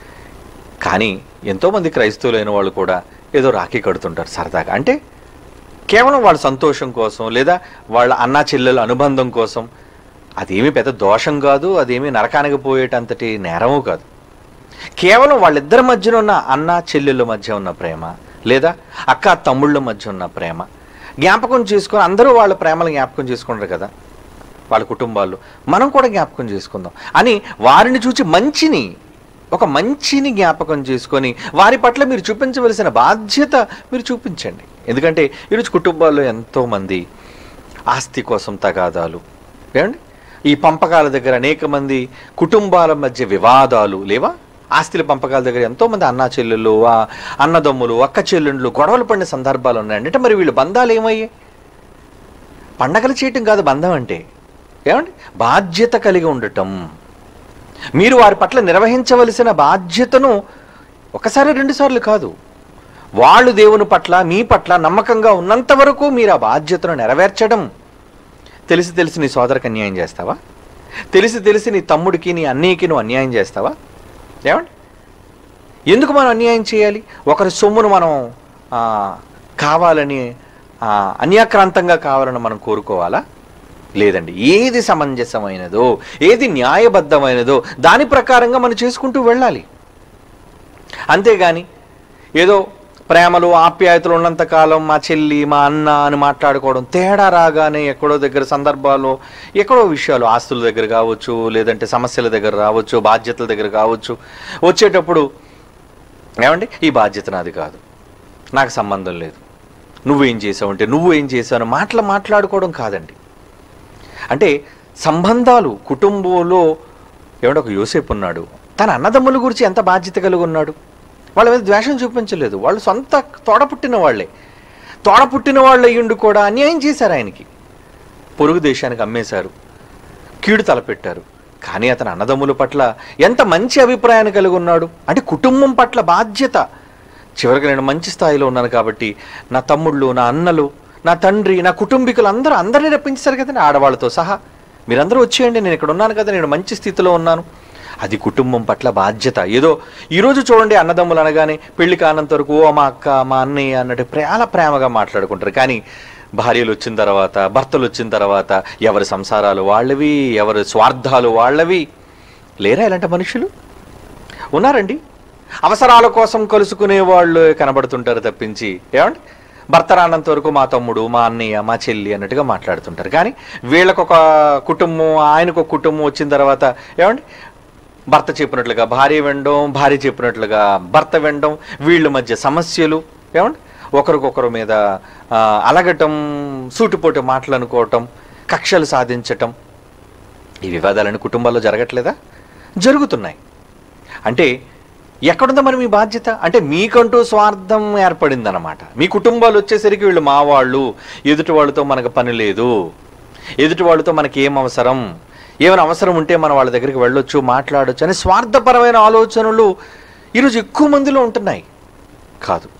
కానీ ఎంతోమంది క్రైస్తవులైన వాళ్ళు కూడా ఏదో రాఖీ కడుతుంటారు సరదాగా అంటే కేవలం వాళ్ళ సంతోషం కోసం లేదా వాళ్ళ అన్నా చెల్లెల అనుబంధం కోసం అదేమీ పెద్ద దోషం కాదు అదేమీ నరకానికి పోయేటంతటి నేరము కాదు కేవలం వాళ్ళిద్దరి మధ్యన ఉన్న అన్న చెల్లెళ్ళ మధ్య ఉన్న ప్రేమ లేదా అక్క తమ్ముళ్ళ మధ్య ఉన్న ప్రేమ జ్ఞాపకం చేసుకొని అందరూ వాళ్ళ ప్రేమలు జ్ఞాపకం చేసుకుంటారు కదా వాళ్ళ కుటుంబాల్లో మనం కూడా జ్ఞాపకం చేసుకుందాం అని వారిని చూచి మంచిని ఒక మంచిని జ్ఞాపకం చేసుకొని వారి పట్ల మీరు చూపించవలసిన బాధ్యత మీరు చూపించండి ఎందుకంటే ఈరోజు కుటుంబాల్లో ఎంతోమంది ఆస్తి కోసం తగాదాలు ఏమండి ఈ పంపకాల దగ్గర అనేక మంది కుటుంబాల మధ్య వివాదాలు లేవా ఆస్తుల పంపకాల దగ్గర ఎంతోమంది అన్నా చెల్లెళ్ళు ఆ అన్నదమ్ములు అక్క చెల్లెళ్ళు గొడవలు పడిన సందర్భాలు ఉన్నాయండి అంటే మరి వీళ్ళ బంధాలు ఏమయ్యాయి పండగలు చేయటం కాదు బంధం అంటే ఏమండి బాధ్యత కలిగి ఉండటం మీరు వారి పట్ల నిర్వహించవలసిన బాధ్యతను ఒకసారి రెండుసార్లు కాదు వాళ్ళు దేవుని పట్ల మీ పట్ల నమ్మకంగా ఉన్నంత వరకు మీరు ఆ బాధ్యతను నెరవేర్చడం తెలిసి తెలిసి నీ సోదరికి అన్యాయం చేస్తావా తెలిసి తెలిసి నీ తమ్ముడికి నీ అన్నయ్యకి నువ్వు అన్యాయం చేస్తావా ఏమండి ఎందుకు మనం అన్యాయం చేయాలి ఒకరి సొమ్మును మనం ఆ, కావాలని ఆ, అన్యాక్రాంతంగా కావాలని మనం కోరుకోవాలా లేదండి ఏది సమంజసమైనదో ఏది న్యాయబద్ధమైనదో దాని ప్రకారంగా మనం చేసుకుంటూ వెళ్ళాలి అంతేగాని ఏదో ప్రేమలు ఆప్యాయతలు ఉన్నంత కాలం మా చెల్లి మా అన్న అని మాట్లాడుకోవడం తేడా రాగానే ఎక్కడో దగ్గర సందర్భాల్లో ఎక్కడో విషయాలు ఆస్తుల దగ్గర కావచ్చు లేదంటే సమస్యల దగ్గర రావచ్చు బాధ్యతల దగ్గర కావచ్చు వచ్చేటప్పుడు ఏమండి ఈ బాధ్యత నాది కాదు నాకు సంబంధం లేదు నువ్వేం చేసావు అంటే నువ్వు ఏం చేసావు అని మాటలు మాట్లాడుకోవడం కాదండి అంటే సంబంధాలు కుటుంబంలో ఏమంటే ఒక యోసేపు ఉన్నాడు తన అన్నదమ్ముల గురించి ఎంత బాధ్యత కలిగి ఉన్నాడు వాళ్ళ మీద ద్వేషం చూపించలేదు వాళ్ళు సొంత తోడ పుట్టిన వాళ్ళే తోడ పుట్టిన వాళ్ళు అయ్యుండి కూడా అన్యాయం చేశారు ఆయనకి పొరుగు దేశానికి అమ్మేశారు కీడు తలపెట్టారు కానీ అతని అన్నదమ్ముల పట్ల ఎంత మంచి అభిప్రాయాన్ని కలిగి ఉన్నాడు అంటే కుటుంబం పట్ల బాధ్యత చివరికి నేను మంచి స్థాయిలో ఉన్నాను కాబట్టి నా తమ్ముళ్ళు నా అన్నలు నా తండ్రి నా కుటుంబీకులు అందరూ అందరినీ రప్పించారు కదండి ఆడవాళ్ళతో సహా మీరందరూ వచ్చేయండి నేను ఇక్కడ ఉన్నాను కదా నేను మంచి స్థితిలో ఉన్నాను అది కుటుంబం పట్ల బాధ్యత ఏదో ఈరోజు చూడండి అన్నదమ్ములు అనగానే పెళ్లి కానంత వరకు ఓ మా అక్క మా అన్నయ్య అన్నట్టు చాలా ప్రేమగా మాట్లాడుకుంటారు కానీ భార్యలు వచ్చిన తర్వాత భర్తలు వచ్చిన తర్వాత ఎవరి సంసారాలు వాళ్ళవి ఎవరి స్వార్థాలు వాళ్ళవి లేరా ఇలాంటి మనుషులు ఉన్నారండి అవసరాల కోసం కలుసుకునే వాళ్ళు కనబడుతుంటారు తప్పించి ఏమండి భర్త రానంత వరకు మా తమ్ముడు మా అన్నయ్య మా చెల్లి అన్నట్టుగా మాట్లాడుతుంటారు కానీ వీళ్ళకొక కుటుంబం ఆయనకు ఒక కుటుంబం వచ్చిన తర్వాత ఏమండి భర్త చెప్పినట్లుగా భార్య వినడం భార్య చెప్పినట్లుగా భర్త వినడం వీళ్ళ మధ్య సమస్యలు ఏమండి ఒకరికొకరు మీద ఆ, అలగటం సూటిపోటి మాటలు అనుకోవటం కక్షలు సాధించటం ఈ వివాదాలని కుటుంబాల్లో జరగట్లేదా జరుగుతున్నాయి అంటే ఎక్కడుందో మరి మీ బాధ్యత అంటే మీకంటూ స్వార్థం ఏర్పడిందన్నమాట మీ కుటుంబాలు వచ్చేసరికి వీళ్ళు మా వాళ్ళు ఎదుటి వాళ్ళతో మనకు పని లేదు ఎదుటి వాళ్ళతో మనకి ఏం అవసరం ఏమైనా అవసరం ఉంటే మనం వాళ్ళ దగ్గరికి వెళ్ళొచ్చు మాట్లాడొచ్చు అనే స్వార్థపరమైన ఆలోచనలు ఈరోజు ఎక్కువ మందిలో ఉంటున్నాయి కాదు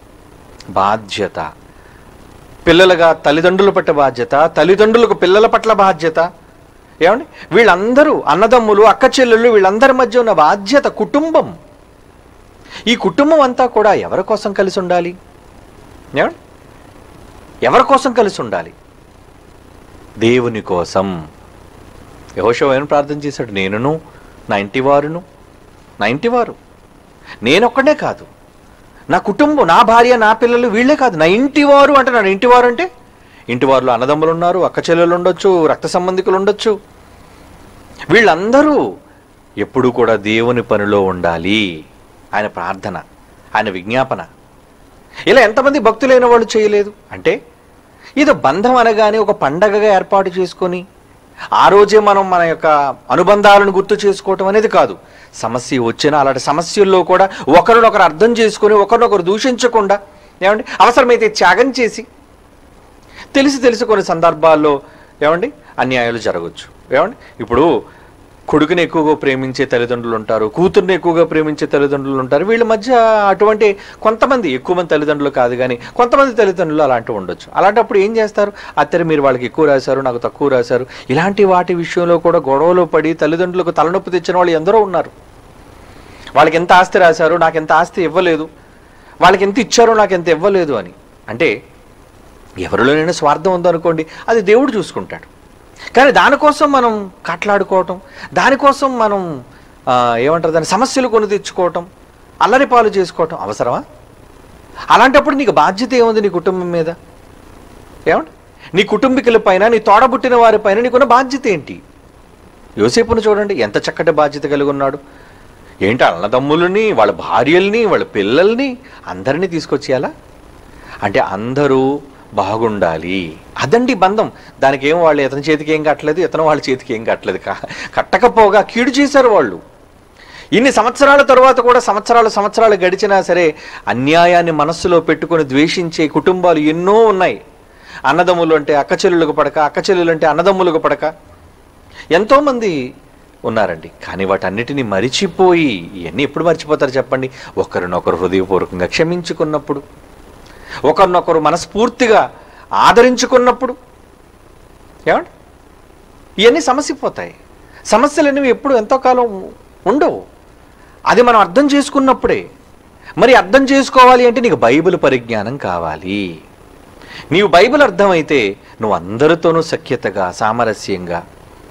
బాధ్యత పిల్లలుగా తల్లిదండ్రుల పట్ల బాధ్యత తల్లిదండ్రులకు పిల్లల పట్ల బాధ్యత ఏమండి వీళ్ళందరూ అన్నదమ్ములు అక్క చెల్లెళ్ళు వీళ్ళందరి మధ్య ఉన్న బాధ్యత కుటుంబం ఈ కుటుంబం అంతా కూడా ఎవరి కోసం కలిసి ఉండాలి ఏమండి ఎవరి కోసం కలిసి ఉండాలి దేవుని కోసం యహోషో ఏమని ప్రార్థన చేశాడు నేనును నా ఇంటి వారును నా ఇంటి వారు నేనొక్కడే కాదు నా కుటుంబం నా భార్య నా పిల్లలు వీళ్ళే కాదు నా ఇంటి వారు అంటే నా ఇంటి వారు అంటే ఇంటి వారిలో అన్నదమ్ములు ఉన్నారు అక్క చెల్లెలు ఉండొచ్చు రక్త సంబంధికులు ఉండొచ్చు వీళ్ళందరూ ఎప్పుడు కూడా దేవుని పనిలో ఉండాలి ఆయన ప్రార్థన ఆయన విజ్ఞాపన ఇలా ఎంతమంది భక్తులైన వాళ్ళు చేయలేదు అంటే ఇది బంధం అనగానే ఒక పండగగా ఏర్పాటు చేసుకొని ఆ రోజే మనం మన యొక్క అనుబంధాలను గుర్తు చేసుకోవటం అనేది కాదు సమస్య వచ్చినా అలాంటి సమస్యల్లో కూడా ఒకరినొకరు అర్థం చేసుకొని ఒకరినొకరు దూషించకుండా ఏమండి అవసరమైతే త్యాగం చేసి తెలిసి తెలిసి కొన్ని సందర్భాల్లో ఏమండి అన్యాయాలు జరగవచ్చు ఏమండి ఇప్పుడు కొడుకుని ఎక్కువగా ప్రేమించే తల్లిదండ్రులు ఉంటారు కూతుర్ని ఎక్కువగా ప్రేమించే తల్లిదండ్రులు ఉంటారు వీళ్ళ మధ్య అటువంటి కొంతమంది ఎక్కువ మంది తల్లిదండ్రులు కాదు కానీ కొంతమంది తల్లిదండ్రులు అలాంటివి ఉండొచ్చు అలాంటప్పుడు ఏం చేస్తారు అత్తరి మీరు వాళ్ళకి ఎక్కువ రాశారు నాకు తక్కువ రాశారు ఇలాంటి వాటి విషయంలో కూడా గొడవలు పడి తల్లిదండ్రులకు తలనొప్పి తెచ్చిన వాళ్ళు ఎందరో ఉన్నారు వాళ్ళకి ఎంత ఆస్తి రాశారు నాకు ఎంత ఆస్తి ఇవ్వలేదు వాళ్ళకి ఎంత ఇచ్చారో నాకు ఎంత ఇవ్వలేదు అని అంటే ఎవరిలోనైనా స్వార్థం ఉందనుకోండి అది దేవుడు చూసుకుంటాడు కానీ దానికోసం మనం కట్లాడుకోవటం దానికోసం మనం ఆ, ఏమంటారు దాని సమస్యలు కొని తెచ్చుకోవటం అల్లరి పాలు చేసుకోవటం అవసరమా అలాంటప్పుడు నీకు బాధ్యత ఏముంది నీ కుటుంబం మీద ఏమండి నీ కుటుంబీకుల పైన నీ తోడబుట్టిన వారి పైన నీకున్న బాధ్యత ఏంటి యోసేపును చూడండి ఎంత చక్కటి బాధ్యత కలిగి ఉన్నాడు ఏంటి అన్నదమ్ములని వాళ్ళ భార్యల్ని వాళ్ళ పిల్లల్ని అందరినీ తీసుకొచ్చేయాలా అంటే అందరూ బాగుండాలి అదండి బంధం దానికి ఏం వాళ్ళు ఇతని చేతికి ఏం కట్టలేదు ఇతను వాళ్ళ చేతికి ఏం కట్టలేదు కా- కట్టకపోగా కీడు చేశారు వాళ్ళు ఇన్ని సంవత్సరాల తర్వాత కూడా సంవత్సరాలు సంవత్సరాలు గడిచినా సరే అన్యాయాన్ని మనస్సులో పెట్టుకొని ద్వేషించే కుటుంబాలు ఎన్నో ఉన్నాయి అన్నదమ్ములు అంటే అక్క చెల్లెలకు పడక అక్క చెల్లెలు అంటే అన్నదమ్ములకు పడక ఎంతోమంది ఉన్నారండి కానీ వాటన్నిటిని మరిచిపోయి ఇవన్నీ ఎప్పుడు మర్చిపోతారు చెప్పండి ఒకరినొకరు హృదయపూర్వకంగా క్షమించుకున్నప్పుడు ఒకరినొకరు మనస్ఫూర్తిగా ఆదరించుకున్నప్పుడు ఏమండి ఇవన్నీ సమసిపోతాయి సమస్యలు అనేవి ఎప్పుడు ఎంతో కాలం ఉండవు అది మనం అర్థం చేసుకున్నప్పుడే మరి అర్థం చేసుకోవాలి అంటే నీకు బైబిల్ పరిజ్ఞానం కావాలి నీవు బైబిల్ అర్థమైతే నువ్వు అందరితోనూ సఖ్యతగా సామరస్యంగా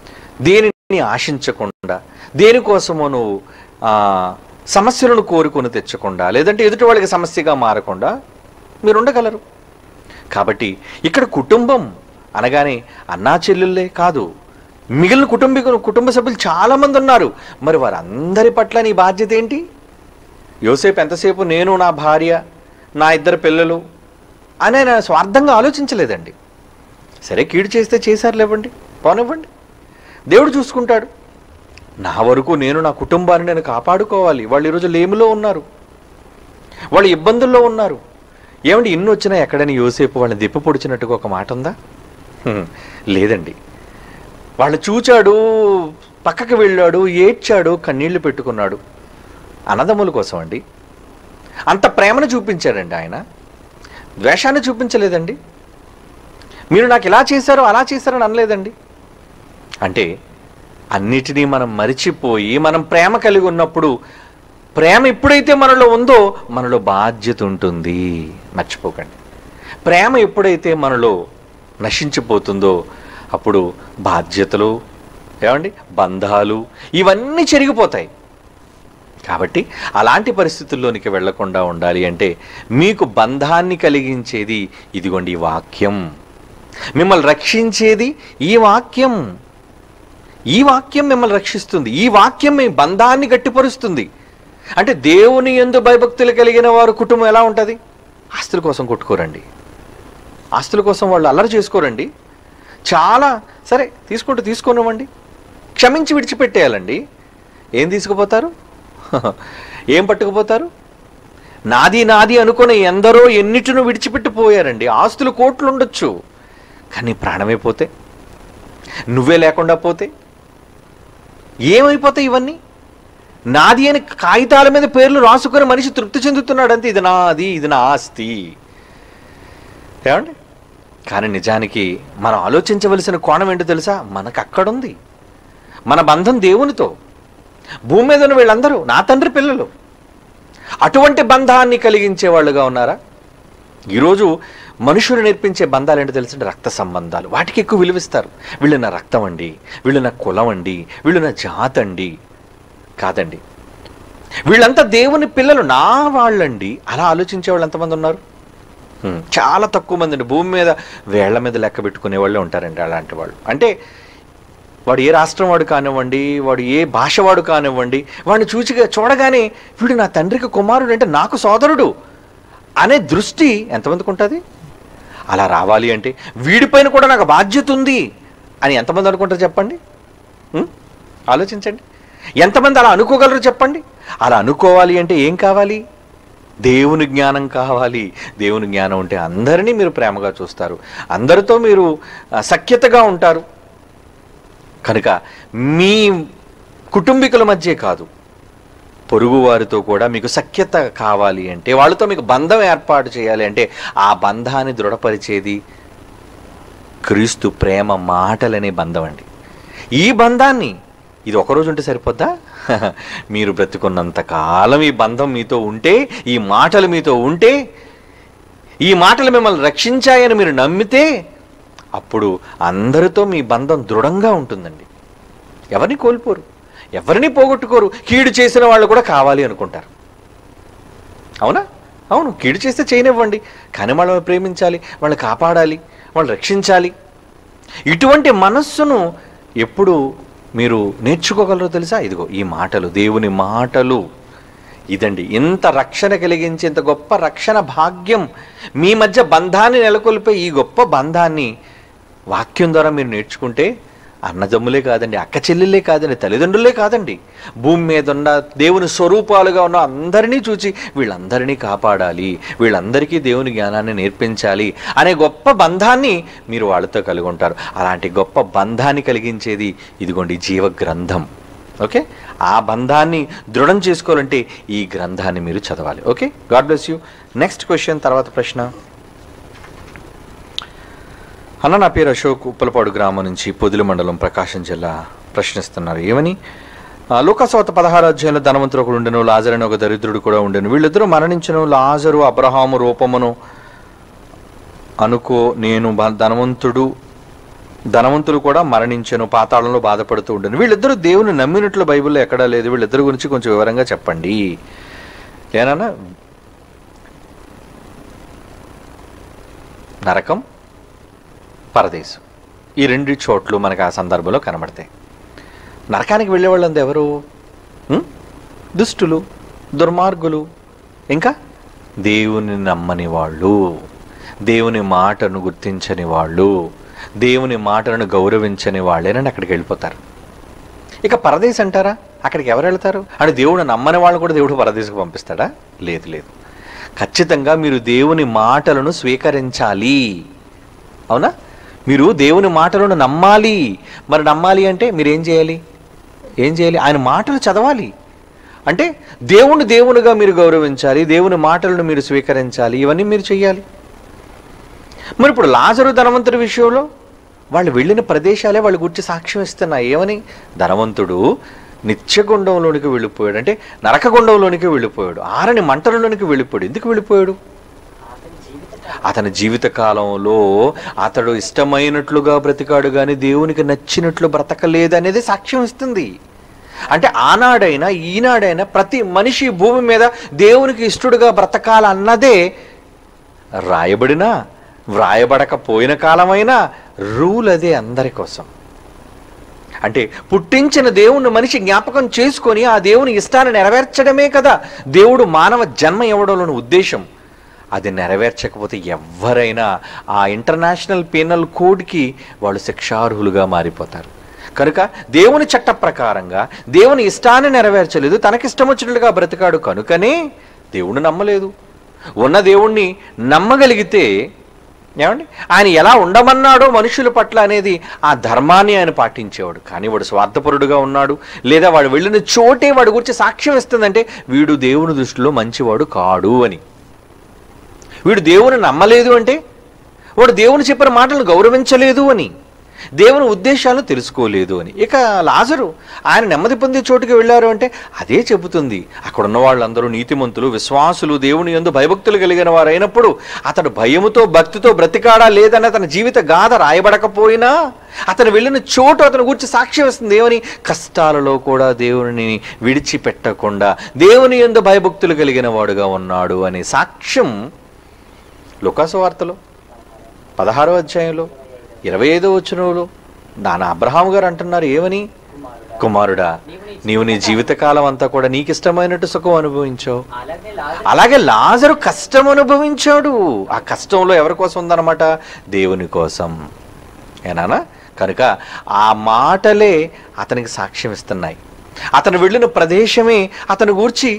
దేనిని ఆశించకుండా దేనికోసమో నువ్వు ఆ, సమస్యలను కోరుకొని తెచ్చకుండా లేదంటే ఎదుటి వాళ్ళకి సమస్యగా మారకుండా మీరు ఉండగలరు కాబట్టి ఇక్కడ కుటుంబం అనగానే అన్నా చెల్లెళ్ళే కాదు మిగిలిన కుటుంబీకులు కుటుంబ సభ్యులు చాలామంది ఉన్నారు మరి వారందరి పట్ల నీ బాధ్యత ఏంటి యోసేపు ఎంతసేపు నేను నా భార్య నా ఇద్దరు పిల్లలు అని ఆయన స్వార్థంగా ఆలోచించలేదండి సరే కీడు చేస్తే చేశారు లేవండి పోనివ్వండి దేవుడు చూసుకుంటాడు నా వరకు నేను నా కుటుంబాన్ని నేను కాపాడుకోవాలి వాళ్ళు ఈరోజు లేమిలో ఉన్నారు వాళ్ళు ఇబ్బందుల్లో ఉన్నారు ఏమండి ఇన్ని వచ్చినా ఎక్కడని యోసేపు వాళ్ళని దిప్పు పొడిచినట్టుగా ఒక మాట ఉందా హ్మ్, లేదండి వాళ్ళు చూచాడు పక్కకి వెళ్ళాడు ఏడ్చాడు కన్నీళ్లు పెట్టుకున్నాడు అన్నదమ్ముల కోసం అండి అంత ప్రేమను చూపించాడండి ఆయన ద్వేషాన్ని చూపించలేదండి మీరు నాకు ఇలా చేశారో అలా చేశారని అనలేదండి అంటే అన్నిటినీ మనం మరిచిపోయి మనం ప్రేమ కలిగి ఉన్నప్పుడు ప్రేమ ఎప్పుడైతే మనలో ఉందో మనలో బాధ్యత ఉంటుంది మర్చిపోకండి ప్రేమ ఎప్పుడైతే మనలో నశించిపోతుందో అప్పుడు బాధ్యతలు ఏమండి బంధాలు ఇవన్నీ చెరిగిపోతాయి కాబట్టి అలాంటి పరిస్థితుల్లోనికి వెళ్లకుండా ఉండాలి అంటే మీకు బంధాన్ని కలిగించేది ఇదిగోండి ఈ వాక్యం మిమ్మల్ని రక్షించేది ఈ వాక్యం ఈ వాక్యం మిమ్మల్ని రక్షిస్తుంది ఈ వాక్యం మీ బంధాన్ని గట్టిపరుస్తుంది అంటే దేవుని ఎందు భయభక్తులు కలిగిన వారు కుటుంబం ఎలా ఉంటుంది ఆస్తుల కోసం కొట్టుకోరండి ఆస్తుల కోసం వాళ్ళు అల్లరి చేసుకోరండి చాలా సరే తీసుకుంటూ తీసుకోనివ్వండి క్షమించి విడిచిపెట్టేయాలండి ఏం తీసుకుపోతారు ఏం పట్టుకుపోతారు నాది నాది అనుకుని ఎందరో ఎన్నిటినో విడిచిపెట్టిపోయారండి ఆస్తులు కోట్లు ఉండొచ్చు కానీ ప్రాణమే పోతే నువ్వే లేకుండా పోతే ఏమైపోతాయి ఇవన్నీ నాది అని కాగితాల మీద పేర్లు రాసుకొని మనిషి తృప్తి చెందుతున్నాడంతే ఇది నాది ఇది నా ఆస్తి ఏమండి కానీ నిజానికి మనం ఆలోచించవలసిన కోణం ఏంటో తెలుసా మనకు అక్కడుంది మన బంధం దేవునితో భూమి మీద ఉన్న వీళ్ళందరూ నా తండ్రి పిల్లలు అటువంటి బంధాన్ని కలిగించే వాళ్ళుగా ఉన్నారా ఈరోజు మనుషులు నేర్పించే బంధాలు ఏంటో తెలిసిన రక్త సంబంధాలు వాటికి ఎక్కువ విలువిస్తారు వీళ్ళు నా రక్తం అండి వీళ్ళు నా కులం అండి వీళ్ళు నా జాత్ అండి కాదండి వీళ్ళంతా దేవుని పిల్లలు నా వాళ్ళండి అలా ఆలోచించే వాళ్ళు ఎంతమంది ఉన్నారు హ్మ్, చాలా తక్కువ మంది అండి భూమి మీద వేళ్ల మీద లెక్క పెట్టుకునే వాళ్ళే ఉంటారండి అలాంటి వాళ్ళు అంటే వాడు ఏ రాష్ట్రం వాడు కానివ్వండి వాడు ఏ భాష వాడు కానివ్వండి వాడిని చూచిగా చూడగానే వీడు నా తండ్రికి కుమారుడు అంటే నాకు సోదరుడు అనే దృష్టి ఎంతమందికి ఉంటుంది అలా రావాలి అంటే వీడిపైన కూడా నాకు బాధ్యత ఉంది అని ఎంతమంది అనుకుంటారు చెప్పండి ఉం? ఆలోచించండి ఎంతమంది అలా అనుకోగలరు చెప్పండి అలా అనుకోవాలి అంటే ఏం కావాలి దేవుని జ్ఞానం కావాలి దేవుని జ్ఞానం ఉంటే అందరినీ మీరు ప్రేమగా చూస్తారు అందరితో మీరు ఆ, సఖ్యతగా ఉంటారు కనుక మీ కుటుంబీకుల మధ్య కాదు పొరుగు వారితో కూడా మీకు సఖ్యత కావాలి అంటే వాళ్ళతో మీకు బంధం ఏర్పాటు చేయాలి అంటే ఆ బంధాన్ని దృఢపరిచేది క్రీస్తు ప్రేమ మాటలనే బంధం అండి ఈ బంధాన్ని ఇది ఒకరోజు ఉంటే సరిపోద్దా మీరు బ్రతుకున్నంత కాలం ఈ బంధం మీతో ఉంటే ఈ మాటలు మీతో ఉంటే ఈ మాటలు మిమ్మల్ని రక్షించాయని మీరు నమ్మితే అప్పుడు అందరితో మీ బంధం దృఢంగా ఉంటుందండి ఎవరిని కోల్పోరు ఎవరిని పోగొట్టుకోరు కీడు చేసిన వాళ్ళు కూడా కావాలి అనుకుంటారు అవునా అవును కీడు చేస్తే చేయనివ్వండి కానీ వాళ్ళని ప్రేమించాలి వాళ్ళని కాపాడాలి వాళ్ళని రక్షించాలి ఇటువంటి మనస్సును ఎప్పుడు మీరు నేర్చుకోగలరో తెలుసా ఇదిగో ఈ మాటలు దేవుని మాటలు ఇదండి ఇంత రక్షణ కలిగించే ఇంత గొప్ప రక్షణ భాగ్యం మీ మధ్య బంధాన్ని నెలకొల్పే ఈ గొప్ప బంధాన్ని వాక్యం ద్వారా మీరు నేర్చుకుంటే అన్నదమ్ములే కాదండి అక్క చెల్లెళ్ళే కాదండి తల్లిదండ్రులే కాదండి భూమి మీద ఉన్న దేవుని స్వరూపాలుగా ఉన్న అందరినీ చూచి వీళ్ళందరినీ కాపాడాలి వీళ్ళందరికీ దేవుని జ్ఞానాన్ని నేర్పించాలి అనే గొప్ప బంధాన్ని మీరు వాళ్ళతో కలిగి ఉంటారు అలాంటి గొప్ప బంధాన్ని కలిగించేది ఇదిగోండి జీవ గ్రంథం ఓకే ఆ బంధాన్ని దృఢం చేసుకోవాలంటే ఈ గ్రంథాన్ని మీరు చదవాలి okay god bless you next question తర్వాత ప్రశ్న అన్న నా పేరు అశోక్ ఉప్పలపాడు గ్రామం నుంచి పొదిలి మండలం ప్రకాశం జిల్లా ప్రశ్నిస్తున్నారు ఏమని ఆ, లూకాసవత పదహారు అధ్యాయంలో ధనవంతుడు ఒకడు ఉండెను లాజర్ అని ఒక దరిద్రుడు కూడా ఉండెను వీళ్ళిద్దరూ మరణించను లాజరు అబ్రహాము రూపమును అనుకో నేను బ- ధనవంతుడు ధనవంతులు కూడా మరణించను పాతాళంలో బాధపడుతూ ఉండను వీళ్ళిద్దరూ దేవుని నమ్మినట్లు బైబిల్లో ఎక్కడా లేదు వీళ్ళిద్దరి గురించి కొంచెం వివరంగా చెప్పండి ఏనన్నా నరకం పరదేశం ఈ రెండు చోట్లు మనకు ఆ సందర్భంలో కనబడతాయి నరకానికి వెళ్ళే వాళ్ళంతా ఎవరు ఉం? దుష్టులు దుర్మార్గులు ఇంకా దేవుని నమ్మని వాళ్ళు దేవుని మాటను గుర్తించని వాళ్ళు దేవుని మాటలను గౌరవించని వాళ్ళేనని అక్కడికి వెళ్ళిపోతారు ఇక పరదేశ్ అంటారా అక్కడికి ఎవరు వెళ్తారు అంటే దేవుడు నమ్మని వాళ్ళు కూడా దేవుడు పరదేశకు పంపిస్తాడా లేదు లేదు ఖచ్చితంగా మీరు దేవుని మాటలను స్వీకరించాలి అవునా మీరు దేవుని మాటలను నమ్మాలి మరి నమ్మాలి అంటే మీరు ఏం చేయాలి ఏం చేయాలి ఆయన మాటలు చదవాలి అంటే దేవుని దేవునిగా మీరు గౌరవించాలి దేవుని మాటలను మీరు స్వీకరించాలి ఇవన్నీ మీరు చెయ్యాలి మరి ఇప్పుడు లాజరు ధనవంతుడి విషయంలో వాళ్ళు వెళ్ళిన ప్రదేశాలే వాళ్ళు గుర్చి సాక్ష్యం ఇస్తున్నాయి ఏమని ధనవంతుడు నిత్యగుండంలోనికి వెళ్ళిపోయాడు అంటే నరకగుండంలోనికి వెళ్ళిపోయాడు ఆరని మంటలలోనికి వెళ్ళిపోయాడు ఎందుకు వెళ్ళిపోయాడు అతని జీవిత అతని జీవిత కాలంలో అతడు ఇష్టమైనట్లుగా బ్రతికాడు కానీ దేవునికి నచ్చినట్లు బ్రతకలేదనేది సాక్ష్యం ఇస్తుంది అంటే ఆనాడైనా ఈనాడైనా ప్రతి మనిషి భూమి మీద దేవునికి ఇష్టడుగా బ్రతకాలన్నదే రాయబడిన వ్రాయబడకపోయిన కాలమైనా రూల్ అదే అందరి కోసం అంటే పుట్టించిన దేవుణ్ణి మనిషి జ్ఞాపకం చేసుకొని ఆ దేవుని ఇష్టాన్ని నెరవేర్చడమే కదా దేవుడు మానవ జన్మ ఇవ్వడంలోని ఉద్దేశం అది నెరవేర్చకపోతే ఎవరైనా ఆ ఇంటర్నేషనల్ పీనల్ కోడ్కి వాళ్ళు శిక్షార్హులుగా మారిపోతారు కనుక దేవుని చట్ట ప్రకారంగా దేవుని ఇష్టాన్ని నెరవేర్చలేదు తనకిష్టం వచ్చినట్లుగా బ్రతికాడు కనుకనే దేవుణ్ణి నమ్మలేదు ఉన్న దేవుణ్ణి నమ్మగలిగితే ఏమండి ఆయన ఎలా ఉండమన్నాడో మనుషుల పట్ల అనేది ఆ ధర్మాన్ని ఆయన పాటించేవాడు కానీ వాడు స్వార్థపరుడుగా ఉన్నాడు లేదా వాడు వెళ్ళిన చోటే వాడి గురించి సాక్ష్యం ఇస్తుందంటే వీడు దేవుని దృష్టిలో మంచివాడు కాడు అని వీడు దేవుని నమ్మలేదు అంటే వాడు దేవుని చెప్పిన మాటలను గౌరవించలేదు అని దేవుని ఉద్దేశాలను తెలుసుకోలేదు అని ఇక లాజరు ఆయన నెమ్మది పొందే చోటుకి వెళ్ళారు అంటే అదే చెబుతుంది అక్కడ ఉన్న వాళ్ళందరూ నీతిమంతులు విశ్వాసులు దేవుని యందు భయభక్తులు కలిగిన వారు అయినప్పుడు అతడు భయముతో భక్తితో బ్రతికాడా లేదని అతని జీవిత గాథ రాయబడకపోయినా అతను వెళ్ళిన చోటు అతను గురించి సాక్ష్యం ఇస్తుంది ఏమని కష్టాలలో కూడా దేవుని విడిచిపెట్టకుండా దేవుని యందు భయభక్తులు కలిగిన వాడుగా ఉన్నాడు అనే సాక్ష్యం లుకాసు వార్తలో పదహారో అధ్యాయంలో ఇరవై ఐదో వచనంలో నాన్న అబ్రహాం గారు అంటున్నారు ఏమని కుమారుడా నీవు నీ జీవితకాలం అంతా కూడా నీకు ఇష్టమైనట్టు సుఖం అనుభవించావు అలాగే లాజరు అలాగే లాజరు కష్టం అనుభవించాడు ఆ కష్టంలో ఎవరి కోసం ఉందన్నమాట దేవుని కోసం ఏనానా కనుక ఆ మాటలే అతనికి సాక్ష్యం ఇస్తున్నాయి అతను వెళ్ళిన ప్రదేశమే అతను గూర్చి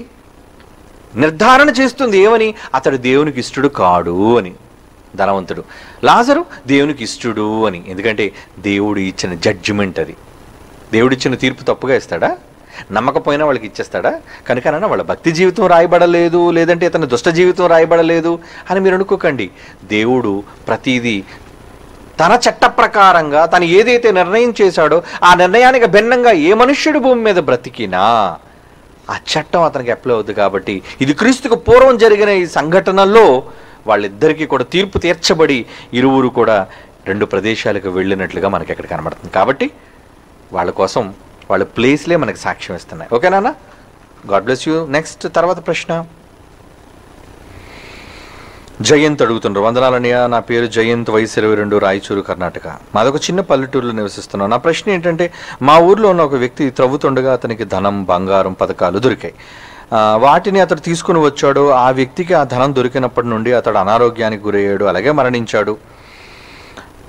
నిర్ధారణ చేస్తుంది ఏమని అతడు దేవునికి ఇష్టడు కాడు అని ధనవంతుడు లాజరు దేవునికి ఇష్టడు అని ఎందుకంటే దేవుడు ఇచ్చిన జడ్జిమెంట్ అది దేవుడు ఇచ్చిన తీర్పు తప్పుగా ఇస్తాడా నమ్మకపోయినా వాళ్ళకి ఇచ్చేస్తాడా కనుక వాళ్ళ భక్తి జీవితం రాయబడలేదు లేదంటే ఇతని దుష్ట జీవితం రాయబడలేదు అని మీరు అనుకోకండి దేవుడు ప్రతిదీ తన చట్ట ప్రకారంగా తను ఏదైతే నిర్ణయం చేశాడో ఆ నిర్ణయానికి భిన్నంగా ఏ మనుష్యుడు భూమి మీద బ్రతికినా ఆ చట్టం అతనికి అప్లై అవుద్ది కాబట్టి ఇది క్రీస్తుకు పూర్వం జరిగిన ఈ సంఘటనల్లో వాళ్ళిద్దరికీ కూడా తీర్పు తీర్చబడి ఇరువురు కూడా రెండు ప్రదేశాలకు వెళ్ళినట్లుగా మనకి ఇక్కడ కనబడుతుంది కాబట్టి వాళ్ళ కోసం వాళ్ళ ప్లేస్లే మనకి సాక్ష్యం ఇస్తున్నాయి ఓకేనా గాడ్ బ్లెస్ యూ నెక్స్ట్ తర్వాత ప్రశ్న జయంత్ అడుగుతుండ్రు వందనాలన్నయ్య నా పేరు జయంత్ వయసు ఇరవై రెండు రాయచూరు కర్ణాటక మాదొక చిన్న పల్లెటూరులో నివసిస్తున్నాను నా ప్రశ్న ఏంటంటే మా ఊర్లో ఉన్న ఒక వ్యక్తి త్రవ్వుతుండగా అతనికి ధనం బంగారం పథకాలు దొరికాయి ఆ, వాటిని అతడు తీసుకుని వచ్చాడు ఆ వ్యక్తికి ఆ ధనం దొరికినప్పటి నుండి అతడు అనారోగ్యానికి గురయ్యాడు అలాగే మరణించాడు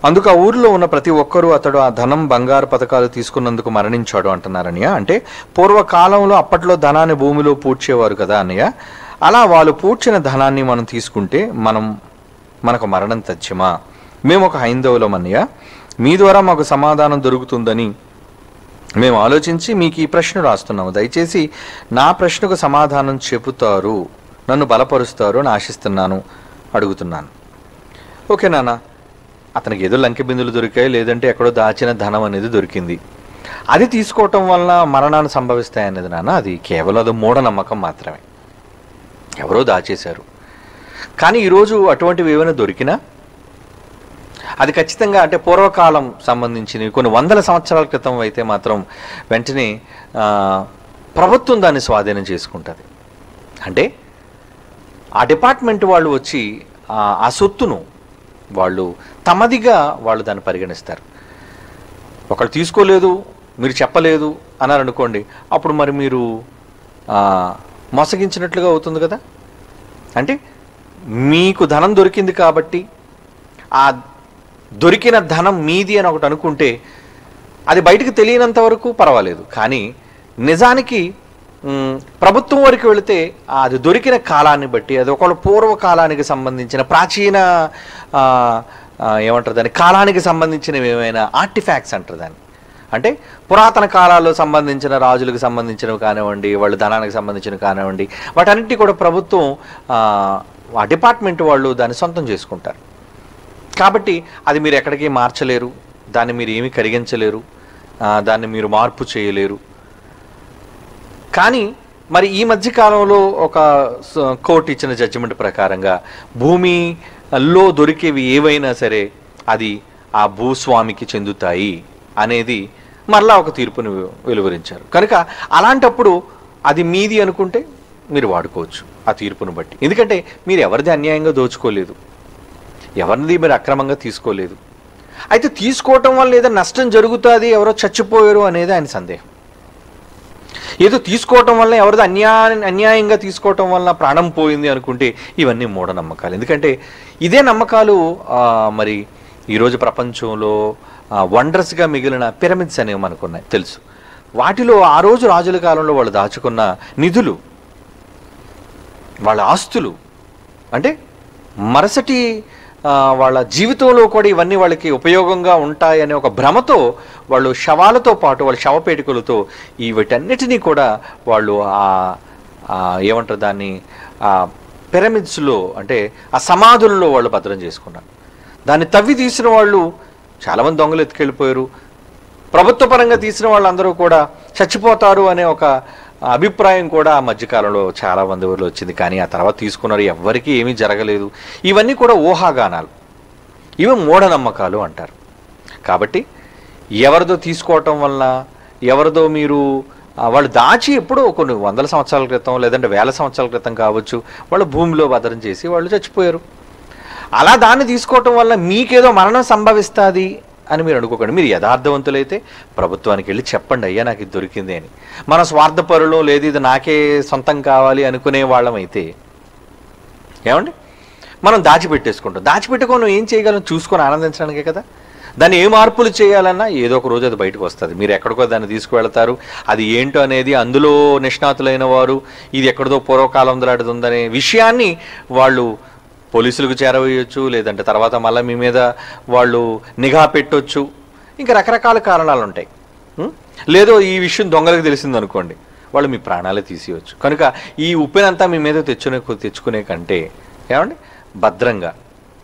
అందుకు ఆ ఊరిలో ఉన్న ప్రతి ఒక్కరూ అతడు ఆ ధనం బంగారు పథకాలు తీసుకున్నందుకు మరణించాడు అంటున్నారు అన్నయ్య అంటే పూర్వకాలంలో అప్పట్లో ధనాన్ని భూమిలో పూడ్చేవారు కదా అన్నయ్య అలా వాళ్ళు పూడ్చిన ధనాన్ని మనం తీసుకుంటే మనం మనకు మరణం తథ్యమా మేము ఒక హైందవులం అన్నయ్య మీ ద్వారా మాకు సమాధానం దొరుకుతుందని మేము ఆలోచించి మీకు ఈ ప్రశ్న రాస్తున్నాము దయచేసి నా ప్రశ్నకు సమాధానం చెబుతారు నన్ను బలపరుస్తారు అని ఆశిస్తున్నాను అడుగుతున్నాను ఓకే నాన్న అతనికి ఏదో లంకె బిందులు దొరికాయి లేదంటే ఎక్కడో దాచిన ధనం అనేది దొరికింది అది తీసుకోవటం వలన మరణాన్ని సంభవిస్తాయనేది నాన్న అది కేవలం అది మూఢనమ్మకం మాత్రమే ఎవరో దాచేశారు కానీ ఈరోజు అటువంటివి ఏమైనా దొరికినా అది ఖచ్చితంగా అంటే పూర్వకాలం సంబంధించినవి కొన్ని వందల సంవత్సరాల క్రితం అయితే మాత్రం వెంటనే ఆ, ప్రభుత్వం దాన్ని స్వాధీనం చేసుకుంటుంది అంటే ఆ డిపార్ట్మెంట్ వాళ్ళు వచ్చి ఆ- ఆ సొత్తును వాళ్ళు తమదిగా వాళ్ళు దాన్ని పరిగణిస్తారు ఒకళ్ళు తీసుకోలేదు మీరు చెప్పలేదు అన్నారు అనుకోండి అప్పుడు మరి మీరు ఆ, మోసగించినట్లుగా అవుతుంది కదా అంటే మీకు ధనం దొరికింది కాబట్టి ఆ దొరికిన ధనం మీది అని ఒకటి అనుకుంటే అది బయటకు తెలియనంత వరకు పర్వాలేదు కానీ నిజానికి మ్, ప్రభుత్వం వరకు వెళితే అది దొరికిన కాలాన్ని బట్టి అది ఒకవేళ పూర్వకాలానికి సంబంధించిన ప్రాచీన ఆ, ఆ, ఏమంటారు దాన్ని కాలానికి సంబంధించినవి ఏమైనా ఆర్టిఫాక్ట్స్ అంటారు దాన్ని అంటే పురాతన కాలాల్లో సంబంధించిన రాజులకు సంబంధించినవి కానివ్వండి వాళ్ళ ధనానికి సంబంధించినవి కానివ్వండి వాటన్నిటి కూడా ప్రభుత్వం ఆ, ఆ డిపార్ట్మెంట్ వాళ్ళు దాన్ని సొంతం చేసుకుంటారు కాబట్టి అది మీరు ఎక్కడికి మార్చలేరు దాన్ని మీరు ఏమీ కరిగించలేరు ఆ, దాన్ని మీరు మార్పు చేయలేరు కానీ మరి ఈ మధ్య కాలంలో ఒక స- కోర్టు ఇచ్చిన జడ్జిమెంట్ ప్రకారంగా భూమిలో దొరికేవి ఏవైనా సరే అది ఆ భూస్వామికి చెందుతాయి అనేది మరలా ఒక తీర్పును వెలువరించారు కనుక అలాంటప్పుడు అది మీది అనుకుంటే మీరు వాడుకోవచ్చు ఆ తీర్పును బట్టి ఎందుకంటే మీరు ఎవరిది అన్యాయంగా దోచుకోలేదు ఎవరిది మీరు అక్రమంగా తీసుకోలేదు అయితే తీసుకోవటం వల్ల ఏదో నష్టం జరుగుతుంది ఎవరో చచ్చిపోయారు అనేది ఆయన సందేహం ఏదో తీసుకోవటం వల్ల ఎవరిదో అన్యా అన్యాయంగా తీసుకోవటం వల్ల ప్రాణం పోయింది అనుకుంటే ఇవన్నీ మూఢనమ్మకాలు ఎందుకంటే ఇదే నమ్మకాలు ఆ, మరి ఈరోజు ప్రపంచంలో వండర్స్గా మిగిలిన పిరమిడ్స్ అనేవి మనకున్నాయి తెలుసు వాటిలో ఆ రోజు రాజుల కాలంలో వాళ్ళు దాచుకున్న నిధులు వాళ్ళ ఆస్తులు అంటే మరుసటి ఆ, వాళ్ళ జీవితంలో కూడా ఇవన్నీ వాళ్ళకి ఉపయోగంగా ఉంటాయనే ఒక భ్రమతో వాళ్ళు శవాలతో పాటు వాళ్ళ శవపేటికలతో ఈ వీటన్నిటినీ కూడా వాళ్ళు ఆ ఆ ఏమంటారు దాన్ని ఆ పిరమిడ్స్లో అంటే ఆ సమాధుల్లో వాళ్ళు భద్రం చేసుకున్నారు దాన్ని తవ్వి తీసిన వాళ్ళు చాలామంది దొంగలు ఎత్తుకెళ్ళిపోయారు ప్రభుత్వ పరంగా తీసిన వాళ్ళందరూ కూడా చచ్చిపోతారు అనే ఒక అభిప్రాయం కూడా ఆ మధ్యకాలంలో చాలా మంది ఊర్లో వచ్చింది కానీ ఆ తర్వాత తీసుకున్నారు ఎవ్వరికీ ఏమీ జరగలేదు ఇవన్నీ కూడా ఊహాగానాలు ఇవి మూఢనమ్మకాలు అంటారు కాబట్టి ఎవరిదో తీసుకోవటం వల్ల ఎవరిదో మీరు ఆ, వాళ్ళు దాచి ఎప్పుడో కొన్ని వందల సంవత్సరాల క్రితం లేదంటే వేల సంవత్సరాల క్రితం కావచ్చు వాళ్ళు భూమిలో భద్రం చేసి వాళ్ళు చచ్చిపోయారు అలా దాన్ని తీసుకోవటం వల్ల మీకేదో మరణం సంభవిస్తుంది అని మీరు అనుకోకండి మీరు యథార్థవంతులైతే ప్రభుత్వానికి వెళ్ళి చెప్పండి అయ్యా నాకు ఇది దొరికింది అని మన స్వార్థపరులు లేదు ఇది నాకే సొంతం కావాలి అనుకునే వాళ్ళమైతే ఏమండి మనం దాచిపెట్టేసుకుంటాం దాచిపెట్టుకొని నువ్వు ఏం చేయగలం చూసుకొని ఆనందించడానికే కదా దాన్ని ఏ మార్పులు చేయాలన్నా ఏదో ఒక రోజు అది బయటకు వస్తుంది మీరు ఎక్కడికో దాన్ని తీసుకువెళ్తారు అది ఏంటో అనేది అందులో నిష్ణాతులైన వారు ఇది ఎక్కడిదో పూర్వకాలం దాటిది ఉందనే విషయాన్ని వాళ్ళు పోలీసులకు చేరవేయొచ్చు లేదంటే తర్వాత మళ్ళీ మీ మీద వాళ్ళు నిఘా పెట్టొచ్చు ఇంకా రకరకాల కారణాలు ఉంటాయి ఉం? లేదో ఈ విషయం దొంగలకు తెలిసిందనుకోండి వాళ్ళు మీ ప్రాణాలే తీసేయచ్చు కనుక ఈ ఉప్పెనంతా మీ మీద తెచ్చునే తెచ్చుకునే కంటే ఏమండి భద్రంగా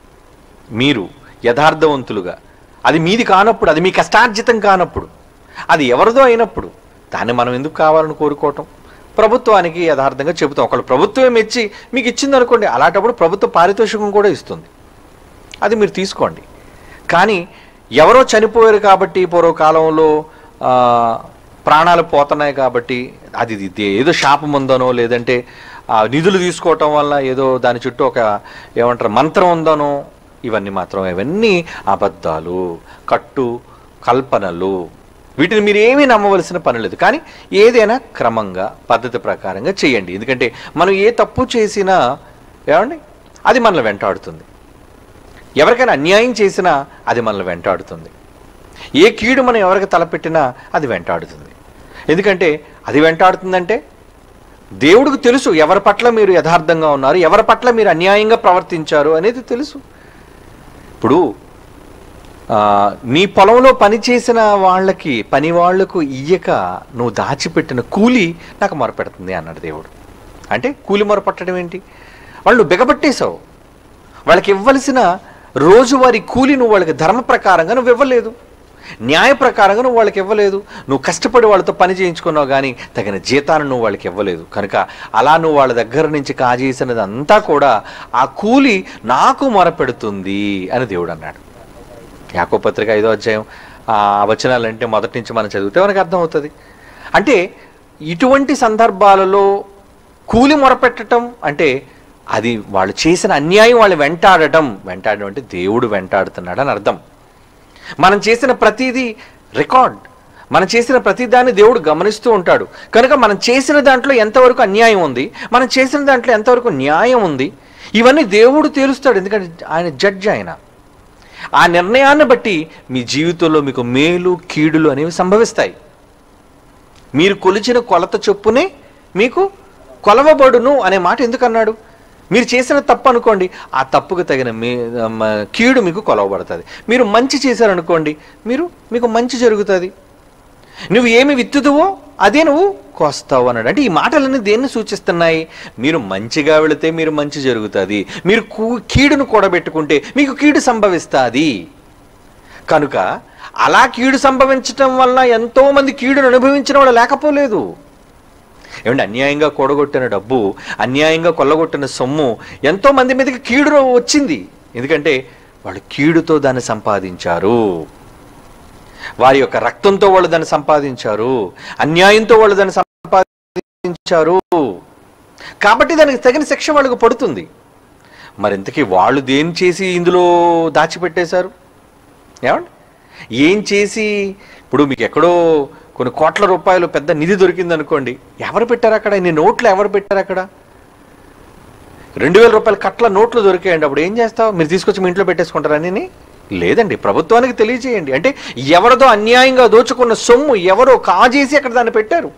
మీరు యథార్థవంతులుగా అది మీది కానప్పుడు అది మీ కష్టార్జితం కానప్పుడు అది ఎవరిదో అయినప్పుడు దాన్ని మనం ఎందుకు కావాలని కోరుకోవటం ప్రభుత్వానికి యథార్థంగా చెబుతాం ఒకళ్ళు ప్రభుత్వమే మెచ్చి మీకు ఇచ్చింది అనుకోండి అలాంటప్పుడు ప్రభుత్వ పారితోషికం కూడా ఇస్తుంది అది మీరు తీసుకోండి కానీ ఎవరో చనిపోయారు కాబట్టి పూర్వకాలంలో ఆ, ప్రాణాలు పోతున్నాయి కాబట్టి అది ఇది ఏదో శాపం ఉందనో లేదంటే ఆ నిధులు తీసుకోవటం వల్ల ఏదో దాని చుట్టూ ఒక ఏమంటారు మంత్రం ఉందనో ఇవన్నీ మాత్రం ఇవన్నీ అబద్ధాలు కట్టు కల్పనలు వీటిని మీరు ఏమీ నమ్మవలసిన పని లేదు కానీ ఏదైనా క్రమంగా పద్ధతి ప్రకారంగా చేయండి ఎందుకంటే మనం ఏ తప్పు చేసినా ఏమండి అది మనల్ని వెంటాడుతుంది ఎవరికైనా అన్యాయం చేసినా అది మనల్ని వెంటాడుతుంది ఏ కీడు మనం ఎవరికి తలపెట్టినా అది వెంటాడుతుంది ఎందుకంటే అది వెంటాడుతుందంటే దేవుడికి తెలుసు ఎవరి పట్ల మీరు యథార్థంగా ఉన్నారు ఎవరి పట్ల మీరు అన్యాయంగా ప్రవర్తించారు అనేది తెలుసు ఇప్పుడు ఆ, నీ పొలంలో పనిచేసిన వాళ్ళకి పని వాళ్లకు ఇయ్యక నువ్వు దాచిపెట్టిన కూలి నాకు మొరపెడుతుంది అన్నాడు దేవుడు అంటే కూలి మొరపట్టడం ఏంటి వాళ్ళు బిగబట్టేశావు వాళ్ళకి ఇవ్వవలసిన రోజువారీ కూలి నువ్వు వాళ్ళకి ధర్మ ప్రకారంగా నువ్వు ఇవ్వలేదు న్యాయ ప్రకారంగా నువ్వు వాళ్ళకి ఇవ్వలేదు నువ్వు కష్టపడి వాళ్ళతో పని చేయించుకున్నావు కానీ తగిన జీతాన్ని నువ్వు వాళ్ళకి ఇవ్వలేదు కనుక అలా నువ్వు వాళ్ళ దగ్గర నుంచి కాజేసినది అంతా కూడా ఆ కూలి నాకు మొరపెడుతుంది అని దేవుడు అన్నాడు యాకో పత్రిక ఐదో అధ్యాయం ఆ వచనాలంటే మొదటి నుంచి మనం చదివితే మనకు అర్థమవుతుంది అంటే ఇటువంటి సందర్భాలలో కూలి మొరపెట్టడం అంటే అది వాళ్ళు చేసిన అన్యాయం వాళ్ళు వెంటాడటం వెంటాడడం అంటే దేవుడు వెంటాడుతున్నాడు అని అర్థం మనం చేసిన ప్రతిదీ రికార్డ్ మనం చేసిన ప్రతి దాన్ని దేవుడు గమనిస్తూ ఉంటాడు కనుక మనం చేసిన దాంట్లో ఎంతవరకు అన్యాయం ఉంది మనం చేసిన దాంట్లో ఎంతవరకు న్యాయం ఉంది ఇవన్నీ దేవుడు తేలుస్తాడు ఎందుకంటే ఆయన జడ్జి ఆయన ఆ నిర్ణయాన్ని బట్టి మీ జీవితంలో మీకు మేలు కీడులు అనేవి సంభవిస్తాయి మీరు కొలిచిన కొలత చొప్పునే మీకు కొలవబడును అనే మాట ఎందుకు అన్నాడు మీరు చేసిన తప్పు అనుకోండి ఆ తప్పుకు తగిన మీ మ- కీడు మీకు కొలవబడుతుంది మీరు మంచి చేశారనుకోండి మీరు మీకు మంచి జరుగుతుంది నువ్వు ఏమి విత్తుదువో అదే నువ్వు కోస్తావు అన్నాడు అంటే ఈ మాటలన్నీ దేన్ని సూచిస్తున్నాయి మీరు మంచిగా వెళితే మీరు మంచి జరుగుతుంది మీరు కూ- కీడును కూడబెట్టుకుంటే మీకు కీడు సంభవిస్తుంది కనుక అలా కీడు సంభవించటం వల్ల ఎంతో మంది కీడును అనుభవించిన వాళ్ళు లేకపోలేదు ఏమంటే అన్యాయంగా కూడగొట్టిన డబ్బు అన్యాయంగా కొల్లగొట్టిన సొమ్ము ఎంతో మంది మీదకి కీడు వచ్చింది ఎందుకంటే వాళ్ళు కీడుతో దాన్ని సంపాదించారు వారి యొక్క రక్తంతో వాళ్ళు దాన్ని సంపాదించారు అన్యాయంతో వాళ్ళు దాన్ని సంపాదించారు కాబట్టి దానికి తగిన శిక్ష వాళ్ళకు పడుతుంది మరి ఇంతకీ వాళ్ళు దేని చేసి ఇందులో దాచిపెట్టేశారు ఏమండి ఏం చేసి ఇప్పుడు మీకు ఎక్కడో కొన్ని కోట్ల రూపాయలు పెద్ద నిధి దొరికింది అనుకోండి ఎవరు పెట్టారు అక్కడ ఇన్ని నోట్లు ఎవరు పెట్టారు అక్కడ రెండు వేల రూపాయల కట్ల నోట్లు దొరికాయండి అప్పుడు ఏం చేస్తావు మీరు తీసుకొచ్చి మీ ఇంట్లో పెట్టేసుకుంటారా అని లేదండి ప్రభుత్వానికి తెలియజేయండి అంటే ఎవరిదో అన్యాయంగా దోచుకున్న సొమ్ము ఎవరో కాజేసి అక్కడ దాన్ని పెట్టారు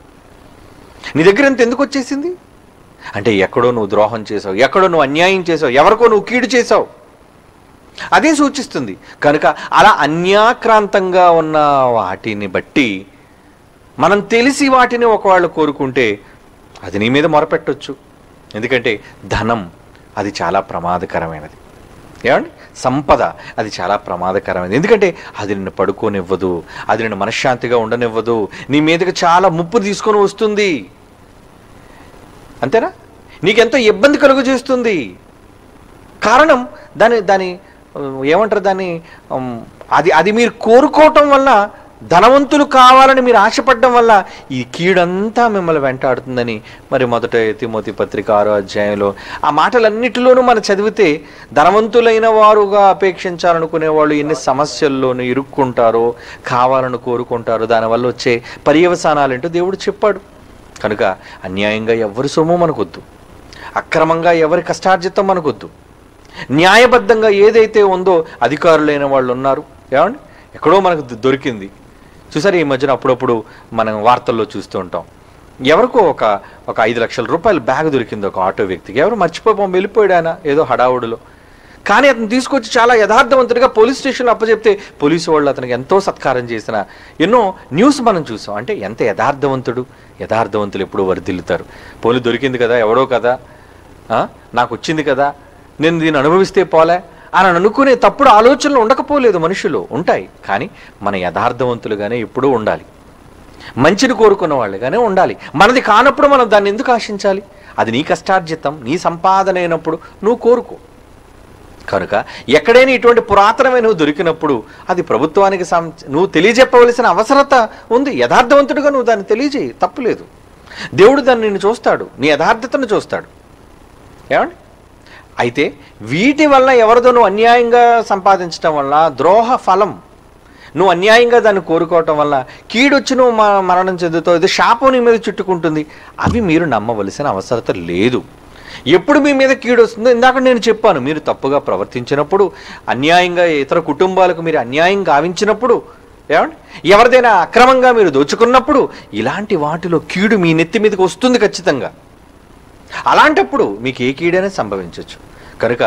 నీ దగ్గర ఇంత ఎందుకు వచ్చేసింది అంటే ఎక్కడో నువ్వు ద్రోహం చేసావు ఎక్కడో నువ్వు అన్యాయం చేసావు ఎవరికో నువ్వు కీడు చేసావు అదే సూచిస్తుంది కనుక అలా అన్యాక్రాంతంగా ఉన్న వాటిని బట్టి మనం తెలిసి వాటిని ఒకవాళ్ళు కోరుకుంటే అది నీ మీద మొరపెట్టొచ్చు ఎందుకంటే ధనం అది చాలా ప్రమాదకరమైనది ఏమండి సంపద అది చాలా ప్రమాదకరమైనది ఎందుకంటే అది నిన్ను పడుకోనివ్వదు అది నిన్ను మనశ్శాంతిగా ఉండనివ్వదు నీ మీదకి చాలా ముప్పు తీసుకొని వస్తుంది అంతేనా నీకెంతో ఇబ్బంది కలుగు చేస్తుంది కారణం దాని దాని ఆ, ఏమంటారు దాన్ని ఉమ్, అది అది మీరు కోరుకోవటం వల్ల ధనవంతులు కావాలని మీరు ఆశపడడం వల్ల ఈ కీడంతా మిమ్మల్ని వెంటాడుతుందని మరి మొదట తిమోతి పత్రిక ఆరో అధ్యాయంలో ఆ మాటలన్నిటిలోనూ మనం చదివితే ధనవంతులైన వారుగా అపేక్షించాలనుకునే వాళ్ళు ఎన్ని సమస్యల్లోనూ ఇరుక్కుంటారో కావాలని కోరుకుంటారో దానివల్ల వచ్చే పర్యవసానాలు ఏంటో దేవుడు చెప్పాడు కనుక అన్యాయంగా ఎవరి సొమ్ము మనకొద్దు అక్రమంగా ఎవరి కష్టార్జితం మనకొద్దు న్యాయబద్ధంగా ఏదైతే ఉందో అధికారులైన వాళ్ళు ఉన్నారు ఏమండి ఎక్కడో మనకు దొ- దొరికింది చూసారు ఈ మధ్యన అప్పుడప్పుడు మనం వార్తల్లో చూస్తూ ఉంటాం ఎవరికో ఒక ఒక ఐదు లక్షల రూపాయల బ్యాగ్ దొరికింది ఒక ఆటో వ్యక్తికి ఎవరు మర్చిపోయి వెళ్ళిపోయాడు ఆయన ఏదో హడావుడిలో కానీ అతను తీసుకొచ్చి చాలా యథార్థవంతుడిగా పోలీస్ స్టేషన్లో అప్పచెప్తే పోలీసు వాళ్ళు అతనికి ఎంతో సత్కారం చేసిన ఎన్నో న్యూస్ మనం చూసాం అంటే ఎంత యథార్థవంతుడు యథార్థవంతులు ఎప్పుడు వర్ధిల్లుతారు పోలీ దొరికింది కదా ఎవడో కదా ఆ? నాకు వచ్చింది కదా నేను దీన్ని అనుభవిస్తే పోలే అని అనుకునే తప్పుడు ఆలోచనలు ఉండకపోలేదు మనుషులు ఉంటాయి కానీ మన యథార్థవంతులుగానే ఎప్పుడూ ఉండాలి మంచిని కోరుకున్న వాళ్ళుగానే ఉండాలి మనది కానప్పుడు మనం దాన్ని ఎందుకు ఆశించాలి అది నీ కష్టార్జితం నీ సంపాదన అయినప్పుడు నువ్వు కోరుకో కనుక ఎక్కడైనా ఇటువంటి పురాతనమైన నువ్వు దొరికినప్పుడు అది ప్రభుత్వానికి సం నువ్వు తెలియజెప్పవలసిన అవసరత ఉంది యథార్థవంతుడిగా నువ్వు దాన్ని తెలియజేయి తప్పులేదు దేవుడు దాన్ని నిన్ను చూస్తాడు నీ యథార్థతను చూస్తాడు ఏమండి అయితే వీటి వల్ల ఎవరిదో నువ్వు అన్యాయంగా సంపాదించడం వల్ల ద్రోహ ఫలం నువ్వు అన్యాయంగా దాన్ని కోరుకోవటం వల్ల కీడొచ్చి నువ్వు మ- మరణం చెందుతావు ఇది శాపం నీ మీద చుట్టుకుంటుంది అవి మీరు నమ్మవలసిన అవసరత లేదు ఎప్పుడు మీ మీద కీడు వస్తుందో ఇందాక నేను చెప్పాను మీరు తప్పుగా ప్రవర్తించినప్పుడు అన్యాయంగా ఇతర కుటుంబాలకు మీరు అన్యాయం గావించినప్పుడు ఏమండి ఎవరిదైనా అక్రమంగా మీరు దోచుకున్నప్పుడు ఇలాంటి వాటిలో కీడు మీ నెత్తి మీదకి వస్తుంది ఖచ్చితంగా అలాంటప్పుడు మీకు ఏ కీడైనా సంభవించవచ్చు కనుక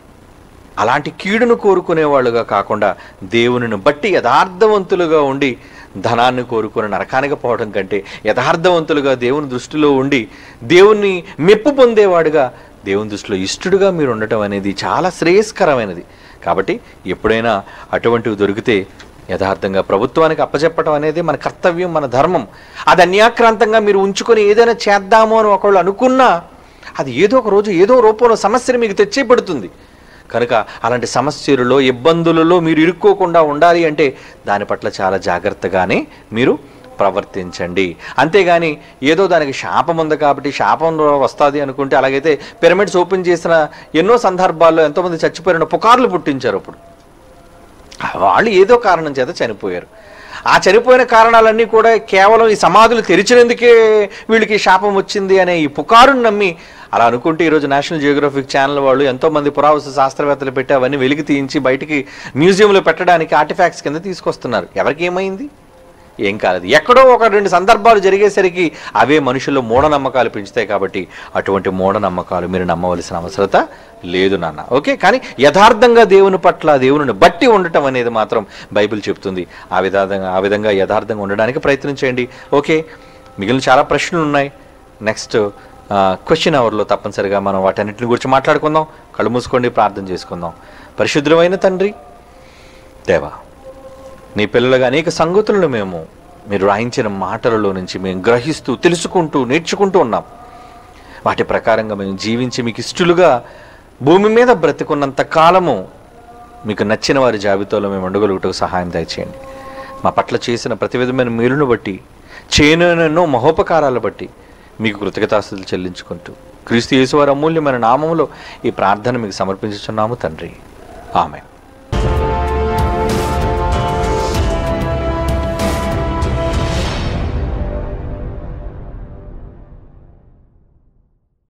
అలాంటి కీడును కోరుకునేవాళ్ళుగా కాకుండా దేవునిని బట్టి యథార్థవంతులుగా ఉండి ధనాన్ని కోరుకుని నరకానికి పోవడం కంటే యథార్థవంతులుగా దేవుని దృష్టిలో ఉండి దేవుణ్ణి మెప్పు పొందేవాడుగా దేవుని దృష్టిలో ఇష్టడుగా మీరు ఉండటం అనేది చాలా శ్రేయస్కరమైనది కాబట్టి ఎప్పుడైనా అటువంటివి దొరికితే యథార్థంగా ప్రభుత్వానికి అప్పచెప్పడం అనేది మన కర్తవ్యం మన ధర్మం అది అన్యాక్రాంతంగా మీరు ఉంచుకొని ఏదైనా చేద్దాము అని ఒకళ్ళు అనుకున్నా అది ఏదో ఒక రోజు ఏదో రూపంలో సమస్యను మీకు తెచ్చే పెడుతుంది కనుక అలాంటి సమస్యలలో ఇబ్బందులలో మీరు ఇరుక్కోకుండా ఉండాలి అంటే దాని పట్ల చాలా జాగ్రత్తగానే మీరు ప్రవర్తించండి అంతేగాని ఏదో దానికి శాపం ఉంది కాబట్టి శాపం వస్తుంది అనుకుంటే అలాగైతే పిరమిడ్స్ ఓపెన్ చేసిన ఎన్నో సందర్భాల్లో ఎంతోమంది చచ్చిపోయిన పుకార్లు పుట్టించారు అప్పుడు వాళ్ళు ఏదో కారణం చేత చనిపోయారు ఆ చనిపోయిన కారణాలన్నీ కూడా కేవలం ఈ సమాధులు తెరిచినందుకే వీళ్ళకి శాపం వచ్చింది అనే ఈ పుకారును నమ్మి అలా అనుకుంటే ఈరోజు నేషనల్ జియోగ్రఫిక్ ఛానల్ వాళ్ళు ఎంతోమంది పురావస్తు శాస్త్రవేత్తలు పెట్టి అవన్నీ వెలికి తీయించి బయటికి మ్యూజియంలో పెట్టడానికి ఆర్టిఫాక్ట్స్ కింద తీసుకొస్తున్నారు ఎవరికి ఏమైంది ఏం కాలేదు ఎక్కడో ఒక రెండు సందర్భాలు జరిగేసరికి అవే మనుషుల్లో మూఢనమ్మకాలు పెంచుతాయి కాబట్టి అటువంటి మూఢనమ్మకాలు మీరు నమ్మవలసిన అవసరత లేదు నాన్న ఓకే కానీ యథార్థంగా దేవుని పట్ల దేవుని బట్టి ఉండటం అనేది మాత్రం బైబిల్ చెప్తుంది ఆ విధంగా ఆ విధంగా యథార్థంగా ఉండడానికి ప్రయత్నం చేయండి ఓకే మిగిలిన చాలా ప్రశ్నలు ఉన్నాయి నెక్స్ట్ క్వశ్చన్ అవర్లో తప్పనిసరిగా మనం వాటన్నిటిని గురించి మాట్లాడుకుందాం కళ్ళు మూసుకోండి ప్రార్థన చేసుకుందాం పరిశుద్ధమైన తండ్రి దేవా నీ పిల్లలుగా అనేక సంగతులను మేము మీరు రాయించిన మాటలలో నుంచి మేము గ్రహిస్తూ తెలుసుకుంటూ నేర్చుకుంటూ ఉన్నాం వాటి ప్రకారంగా మేము జీవించి మీకు ఇష్టలుగా భూమి మీద బ్రతికున్నంత కాలము మీకు నచ్చిన వారి జాబితాలో మేము ఉండగలుగుటకు సహాయం దయచేయండి మా పట్ల చేసిన ప్రతి విధమైన మేలును బట్టి చేయనున్నెన్నో మహోపకారాలు బట్టి మీకు కృతజ్ఞతాస్తులు చెల్లించుకుంటూ క్రీస్తు యేసువారి అమూల్యమైన నామములో ఈ ప్రార్థన మీకు సమర్పించుచున్నాము తండ్రి ఆమె